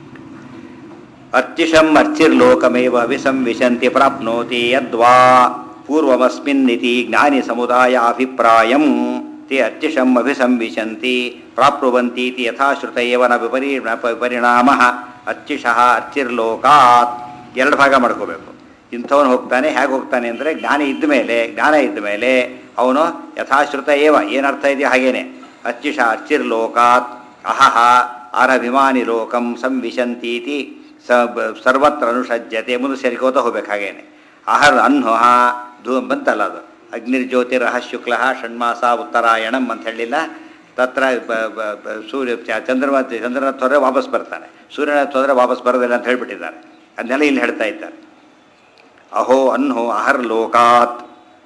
ಅರ್ಚಿಷಂ ಅರ್ಚಿರ್ಲೋಕಮೇವ ವಿಸಂವಿಶಂತಿ ಪ್ರಾಪ್ನೋತಿ ಯದ್ವಾ ಪೂರ್ವಮಸ್ಮಿನ್ನಿತಿ ಜ್ಞಾನಿ ಸಮುದಾಯ ಅಭಿಪ್ರಾಯಂ ते ಅರ್ಚಿಷಂ ಅಭಿಸಂವಿಶಂತಿ ಪ್ರಾಪ್ನುವಂತೀತಿ ಯಥಾಶ್ರುತ ಏವ ನ ವಿಪರಿ ನ ಪರಿಣಾಮ ಅರ್ಚಿಷಃ ಅರ್ಚಿರ್ಲೋಕಾತ್ ಎರಡು ಭಾಗ ಮಾಡ್ಕೋಬೇಕು ಇಂಥವನು ಹೋಗ್ತಾನೆ ಹೇಗೆ ಹೋಗ್ತಾನೆ ಅಂದರೆ ಜ್ಞಾನ ಇದ್ದ ಮೇಲೆ ಜ್ಞಾನ ಇದ್ದ ಮೇಲೆ ಅವನು ಯಥಾಶ್ರುತ ಏವ ಏನರ್ಥ ಇದೆಯೋ ಹಾಗೇನೆ ಅರ್ಚಿಷ ಅರ್ಚಿರ್ಲೋಕಾತ್ ಅಹಹ ಆರಭಿಮಾನಿ ಲೋಕಂ ಸಂವಿಶಂತೀತಿ ಸ ಬ- ಸರ್ವತ್ರ ಅನುಷಜ್ಯತೆ ಮುಂದೆ ಸೇರಿಕೋತ ಹೋಗ್ಬೇಕು ಹಾಗೇನೆ ಅಹರ್ ಅನ್ಹುಹ ಧೂ ಬಂತಲ್ಲ ಅದು ಅಗ್ನಿರ್ಜ್ಯೋತಿರಹ ಶುಕ್ಲ ಷಣ್ಮಾಸ ಉತ್ತರಾಯಣಂ ಅಂತ ಹೇಳಿಲ್ಲ ತತ್ರ ಬ- ಬ- ಬ- ಸೂರ್ಯ ಚ- ಚಂದ್ರಮ ಚಂದ್ರನ ತೊರೆ ವಾಪಸ್ ಬರ್ತಾನೆ ಸೂರ್ಯನ ತೊರೆ ವಾಪಸ್ ಬರೋದಿಲ್ಲ ಅಂತ ಹೇಳ್ಬಿಟ್ಟಿದ್ದಾರೆ ಅದನ್ನೆಲ್ಲ ಇಲ್ಲಿ ಹೇಳ್ತಾ ಇದ್ದಾರೆ ಅಹೋ ಅನ್ಹೋ ಅಹರ್ ಲೋಕಾತ್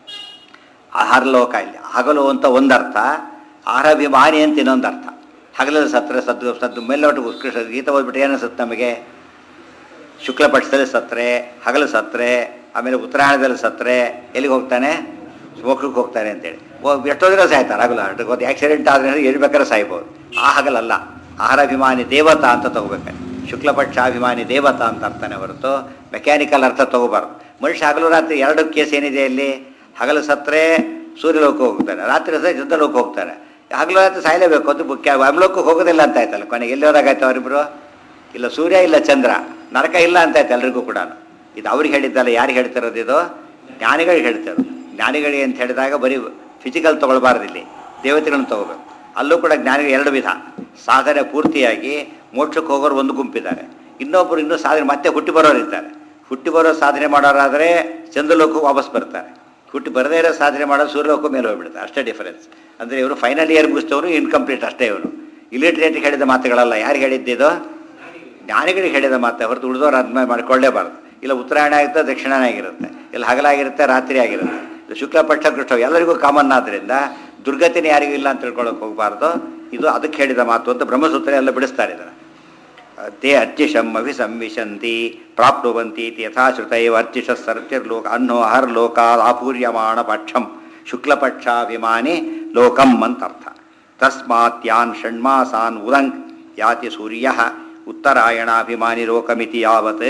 ಆಹಾರ ಲೋಕ ಇಲ್ಲಿ ಹಗಲು ಅಂತ ಒಂದರ್ಥ ಆಹಾರಾಭಿಮಾನಿ ಅಂತ ಇನ್ನೊಂದು ಅರ್ಥ ಹಗಲಲ್ಲಿ ಸತ್ರೆ ಸದ್ದು ಸದ್ದು ಮೇಲ್ನೋಟು ಉತ್ಕೃಷ್ಟ ಗೀತ ಓದ್ಬಿಟ್ಟು ಏನಿಸುತ್ತೆ ನಮಗೆ ಶುಕ್ಲ ಪಕ್ಷದಲ್ಲಿ ಸತ್ರೆ ಹಗಲು ಸತ್ರೆ ಆಮೇಲೆ ಉತ್ತರಾಯಣದಲ್ಲಿ ಸತ್ರೆ ಎಲ್ಲಿಗೆ ಹೋಗ್ತಾನೆ ಮೋಕ್ಷಕ್ಕೆ ಹೋಗ್ತಾನೆ ಅಂತೇಳಿ ಓ ಎಷ್ಟೋ ದಿನ ಸಾಯ್ತಾನೆ ಹಗಲು ಅಷ್ಟು ಗೊತ್ತು ಆಕ್ಸಿಡೆಂಟ್ ಆದರೆ ಎಲ್ಲಿ ಬೇಕಾದ್ರೆ ಸಾಯ್ಬೋದು ಆ ಹಗಲಲ್ಲ ಆಹಾರಾಭಿಮಾನಿ ದೇವತಾ ಅಂತ ತಗೋಬೇಕು ಶುಕ್ಲಪಕ್ಷಾಭಿಮಾನಿ ದೇವತಾ ಅಂತ ಅರ್ಥನೇ ಹೊರತು ಮೆಕ್ಯಾನಿಕಲ್ ಅರ್ಥ ತಗೋಬಾರ್ದು ಮನುಷ್ಯ ಹಗಲು ರಾತ್ರಿ ಎರಡು ಕೇಸ್ ಏನಿದೆ ಇಲ್ಲಿ ಹಗಲು ಸತ್ರೆ ಸೂರ್ಯಲೋಕ ಹೋಗ್ತಾನೆ ರಾತ್ರಿ ಸಹ ಯುದ್ಧಲೋಕ ಹೋಗ್ತಾನೆ ಹಗಲು ರಾತ್ರಿ ಸಾಯಲೇಬೇಕು ಅಂತ ಮುಖ್ಯ ಅಮಲೋಕಕ್ಕೆ ಹೋಗೋದಿಲ್ಲ ಅಂತ ಆಯ್ತಲ್ಲ ಕೊನೆಗೆ ಎಲ್ಲಿ ಹೋದಾಗಾಯ್ತು ಅವರಿಬ್ರು ಇಲ್ಲ ಸೂರ್ಯ ಇಲ್ಲ ಚಂದ್ರ ನರಕ ಇಲ್ಲ ಅಂತ ಆಯ್ತು ಎಲ್ರಿಗೂ ಕೂಡ ಇದು ಅವ್ರಿಗೆ ಹೇಳಿದ್ದಲ್ಲ ಯಾರಿಗೆ ಹೇಳ್ತಿರೋದು ಇದು ಜ್ಞಾನಿಗಳಿಗೆ ಹೇಳ್ತಿರೋದು ಜ್ಞಾನಿಗಳಿಗೆ ಅಂತ ಹೇಳಿದಾಗ ಬರೀ ಫಿಸಿಕಲ್ ತೊಗೊಳ್ಬಾರ್ದು ಇಲ್ಲಿ ದೇವತೆಗಳನ್ನ ತಗೋಬೇಕು ಅಲ್ಲೂ ಕೂಡ ಜ್ಞಾನಿಗಳು ಎರಡು ವಿಧ ಸಾಧನೆ ಪೂರ್ತಿಯಾಗಿ ಮೋಕ್ಷಕ್ಕೆ ಹೋಗೋರು ಒಂದು ಗುಂಪಿದ್ದಾರೆ ಇನ್ನೊಬ್ಬರು ಇನ್ನೂ ಸಾಧನೆ ಮತ್ತೆ ಹುಟ್ಟಿ ಬರೋರು ಇದ್ದಾರೆ ಹುಟ್ಟಿ ಬರೋ ಸಾಧನೆ ಮಾಡೋರಾದರೆ ಚಂದ್ರಲೋಕಕ್ಕೆ ವಾಪಸ್ ಬರ್ತಾರೆ ಹುಟ್ಟಿ ಬರದೇ ಇರೋ ಸಾಧನೆ ಮಾಡೋದು ಸೂರ್ಯಲೋಕ ಮೇಲೆ ಹೋಗ್ಬಿಡ್ತಾರೆ ಅಷ್ಟೇ ಡಿಫರೆನ್ಸ್ ಅಂದರೆ ಇವರು ಫೈನಲ್ ಇಯರ್ ಮುಗಿಸ್ತವರು ಇನ್ಕಂಪ್ಲೀಟ್ ಅಷ್ಟೇ ಇವನು ಇಲಿಟ್ರೇಟಿಗೆ ಹೇಳಿದ ಮಾತುಗಳಲ್ಲ ಯಾರು ಹೇಳಿದ್ದಿದು ಜ್ಞಾನಿಗಳಿಗೆ ಹೇಳಿದ ಮಾತೆ ಹೊರತು ಉಳಿದವ್ರು ಅದ್ಮೇಲೆ ಮಾಡ್ಕೊಳ್ಳೇಬಾರ್ದು ಇಲ್ಲ ಉತ್ತರಾಯಣ ಆಗಿರುತ್ತೆ ದಕ್ಷಿಣಾಯಣ ಆಗಿರುತ್ತೆ ಇಲ್ಲ ಹಗಲಾಗಿರುತ್ತೆ ರಾತ್ರಿ ಆಗಿರುತ್ತೆ ಇದು ಶುಕ್ಲ ಪಕ್ಷ ಕೃಷ್ಣ ಎಲ್ಲರಿಗೂ ಕಾಮನ್ ಆದ್ದರಿಂದ ದುರ್ಗತಿನೇ ಯಾರಿಗೂ ಇಲ್ಲ ಅಂತ ತಿಳ್ಕೊಳ್ಳೋಕೆ ಹೋಗಬಾರ್ದು ಇದು ಅದಕ್ಕೆ ಹೇಳಿದ ಮಾತು ಅಂತ ಬ್ರಹ್ಮಸೂತ್ರ ಎಲ್ಲ ಬಿಡಿಸ್ತಾರೆ ಇದನ್ನು ತೇ ಅರ್ಚಿಷಂ ಅಭಿಸಂವಿಶಂತಿ ಪ್ರಾಪ್ನುವಂತಿ ಇತಿ ಯಥಾಶ್ರುತ ಇವ ಅರ್ಚಿಷ ಸರ್ಚಿರ್ಲೋಕ ಅನ್ನೋ ಅಹರ್ಲೋಕ ಆಪೂರ್ಯಮಾಣ ಪಕ್ಷಂ ಶುಕ್ಲಪಕ್ಷಾಭಿಮಾನಿ ಲೋಕಂ ಅಂತರ್ಥ ತಸ್ಮಾತ್ ಯಾನ್ ಷಣ್ಮಾಸಾನ್ ಉದಂಕ್ ಯಾತಿ ಸೂರ್ಯ ಉತ್ತರಾಯಣಾಭಿಮಾನಿ ಲೋಕಮಿತಿ ಯಾವತ್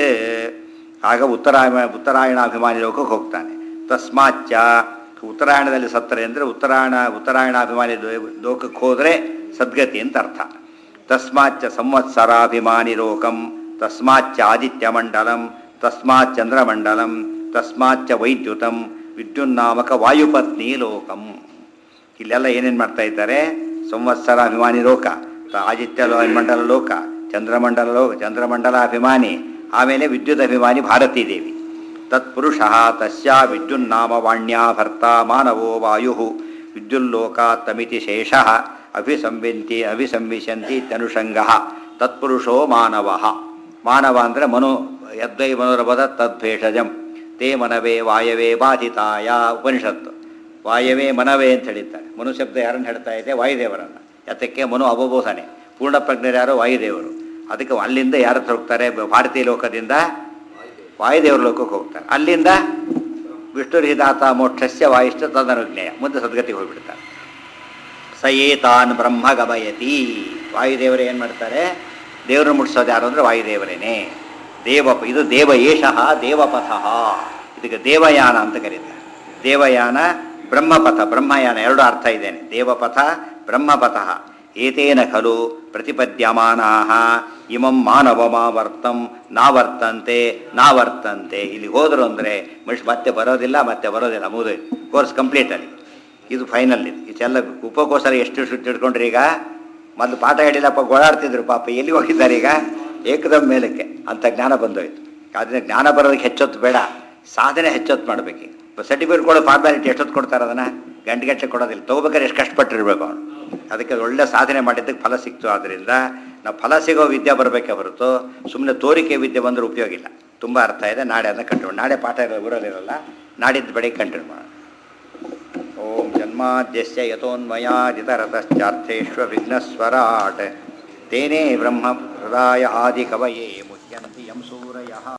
ಆಗ ಉತ್ತರಾಯಣ ಉತ್ತರಾಯಣಾಭಿಮಾನಿ ಲೋಕಕ್ಕೆ ಹೋಗ್ತಾನೆ ತಸ್ಮಾಚ್ಚ ಉತ್ತರಾಯಣದಲ್ಲಿ ಸತ್ತರೆ ಅಂದರೆ ಉತ್ತರಾಯಣ ಉತ್ತರಾಯಣಾಭಿಮಾನಿ ಲೋ- ಲೋಕಕ್ಕೆ ಹೋದರೆ ಸದ್ಗತಿ ಅಂತ ಅರ್ಥ ತಸ್ಮಾಚ್ಚ ಸಂವತ್ಸರಾಭಿಮಾನಿ ಲೋಕಂ ತಸ್ಮಾಚ್ಚ ಆದಿತ್ಯಮಂಡಲಂ ತಸ್ಮಾತ್ ಚಂದ್ರಮಂಡಲಂ ತಸ್ಮಾಚ್ಚ ವೈದ್ಯುತಂ ವಿದ್ಯುನ್ನಾಮಕ ವಾಯುಪತ್ನಿ ಲೋಕಂ ಇಲ್ಲೆಲ್ಲ ಏನೇನು ಮಾಡ್ತಾ ಇದ್ದಾರೆ ಸಂವತ್ಸರ ಅಭಿಮಾನಿ ಲೋಕ ತ- ಆದಿತ್ಯ ಲೋ- ಮಂಡಲ ಲೋಕ ಚಂದ್ರಮಂಡಲ ಲೋಕ ಚಂದ್ರಮಂಡಲ ಅಭಿಮಾನಿ ಆಮೇಲೆ ವಿದ್ಯುತ್ ಅಭಿಮಾನಿ ಭಾರತೀ ದೇವಿ ತತ್ಪುರುಷ ತಸ್ಯಾ ವಿದ್ಯುನ್ನಾಮ ವಾಣ್ಯಾ ಭರ್ತ ಮಾನವೋ ವಾಯು ವಿದ್ಯುಲ್ಲೋಕಾತ್ತಮಿತಿ ಶೇಷ ಅಭಿಸಂವಿಂತಿ ಅಭಿಸಂವಿಶಂತಿ ಇತ್ಯನುಷಂಗ ತತ್ಪುರುಷೋ ಮಾನವ ಮಾನವ ಅಂದರೆ ಮನು ಯದ್ವೈ ಮನೋರಭದ ತದ್ಭೇಷಜಂ ತೇ ಮನವೇ ವಾಯವೇ ಬಾಧಿತಾಯ ಉಪನಿಷತ್ತು ವಾಯವೇ ಮನವೇ ಅಂತ ಹೇಳಿದ್ದಾರೆ ಮನು ಶಬ್ದ ಯಾರನ್ನು ಹೇಳ್ತಾ ಇದೆ ವಾಯುದೇವರನ್ನು ಯಾತಕ್ಕೆ ಮನು ಅವಬೋಧನೆ ಪೂರ್ಣ ಪ್ರಜ್ಞರು ಯಾರು ವಾಯುದೇವರು ಅದಕ್ಕೆ ಅಲ್ಲಿಂದ ಯಾರ ಹತ್ರ ಹೋಗ್ತಾರೆ ಬ- ಭಾರತೀಯ ಲೋಕದಿಂದ ವಾಯುದೇವರ ಲೋಕಕ್ಕೆ ಹೋಗ್ತಾರೆ ಅಲ್ಲಿಂದ ವಿಷ್ಣುರ್ಹಿದಾತ ಮೋಕ್ಷಸ್ಯ ವಾಯಿಷ್ಠ ತದನುಜ್ಞೇಯ ಮುಂದೆ ಸದ್ಗತಿಗೆ ಹೋಗ್ಬಿಡ್ತಾರೆ ಸ ಏತಾನ್ ಬ್ರಹ್ಮ ಗಮಯತಿ ವಾಯುದೇವರು ಏನು ಮಾಡ್ತಾರೆ ದೇವರು ಮುಟ್ಸೋದು ಯಾರು ಅಂದರೆ ವಾಯುದೇವರೇನೆ ದೇವ ಇದು ದೇವ ಏಷಃ ದೇವಪಥ ಇದಕ್ಕೆ ದೇವಯಾನ ಅಂತ ಕರೀತಾರೆ ದೇವಯಾನ ಬ್ರಹ್ಮಪಥ ಬ್ರಹ್ಮಯಾನ ಎರಡು ಅರ್ಥ ಇದ್ದೇನೆ ದೇವಪಥ ಬ್ರಹ್ಮಪಥ ಏತೇನ ಖಲು ಪ್ರತಿಪದ್ಯಮಾನಾ ಇಮಂ ಮಾನವಮಾವರ್ತಂ ನಾವರ್ತಂತೆ ನಾವರ್ತಂತೆ ಇಲ್ಲಿ ಹೋದರು ಅಂದರೆ ಮನುಷ್ಯ ಮತ್ತೆ ಬರೋದಿಲ್ಲ ಮತ್ತೆ ಬರೋದಿಲ್ಲ ಮುಗಿದು ಕೋರ್ಸ್ ಕಂಪ್ಲೀಟ್ ಅಲ್ಲಿ ಇದು ಫೈನಲ್ ಇದು ಇದೆಲ್ಲ ಉಪಕೋಸರ ಎಷ್ಟು ಸುಟ್ಟು ಇಟ್ಕೊಂಡ್ರಿ ಈಗ ಮೊದಲು ಪಾಠ ಹೇಳಿಲ್ಲಪ್ಪ ಗೋಳಾಡ್ತಿದ್ರು ಪಾಪ ಎಲ್ಲಿ ಹೋಗಿದ್ದಾರೆ ಈಗ ಏಕದಮ್ ಮೇಲಕ್ಕೆ ಅಂತ ಜ್ಞಾನ ಬಂದೋಯ್ತು ಅದನ್ನ ಜ್ಞಾನ ಬರೋದಕ್ಕೆ ಹೆಚ್ಚೊತ್ತು ಬೇಡ ಸಾಧನೆ ಹೆಚ್ಚೊತ್ತು ಮಾಡಬೇಕು ಸರ್ಟಿಫಿಕೇಟ್ ಕೊಡೋ ಫಾರ್ಮ್ಯಾಲಿಟಿ ಎಷ್ಟೊತ್ತು ಕೊಡ್ತಾರೆ ಅದನ್ನು ಗಂಟೆ ಗಂಟೆ ಕೊಡೋದಿಲ್ಲ ತೊಗೋಬೇಕಾದ್ರೆ ಎಷ್ಟು ಕಷ್ಟಪಟ್ಟಿರ್ಬೇಕು ಅವನು ಅದಕ್ಕೆ ಒಳ್ಳೆ ಸಾಧನೆ ಮಾಡಿದ್ದಕ್ಕೆ ಫಲ ಸಿಕ್ತು ಆದ್ದರಿಂದ ನಾವು ಫಲ ಸಿಗೋ ವಿದ್ಯೆ ಬರಬೇಕೇ ಹೊರತು ಸುಮ್ಮನೆ ತೋರಿಕೆ ವಿದ್ಯೆ ಬಂದರೆ ಉಪಯೋಗ ಇಲ್ಲ ತುಂಬ ಅರ್ಥ ಇದೆ ನಾಳೆ ಅದನ್ನು ಕಂಟಿನ್ಯೂ ನಾಳೆ ಪಾಠ ಇರೋ ಊರಲ್ಲಿರಲ್ಲ ನಾಡಿದ್ದು ಬೆಳಿಗ್ಗೆ ಕಂಟಿನ್ಯೂ ಮಾಡೋಣ ಓಂ ಜನ್ಮಾದ್ಯಸ್ಯ ಯತೋನ್ಮಯಾದಿತರತಶ್ಚಾರ್ಥೇಶ್ವ ವಿಘ್ನಸ್ವರಾಟ್ ತೇನೇ ಬ್ರಹ್ಮ ಹೃದಯ ಆದಿ ಕವಯೇ ಮುಹ್ಯಂತಿ ಯಂ ಸೂರಯಃ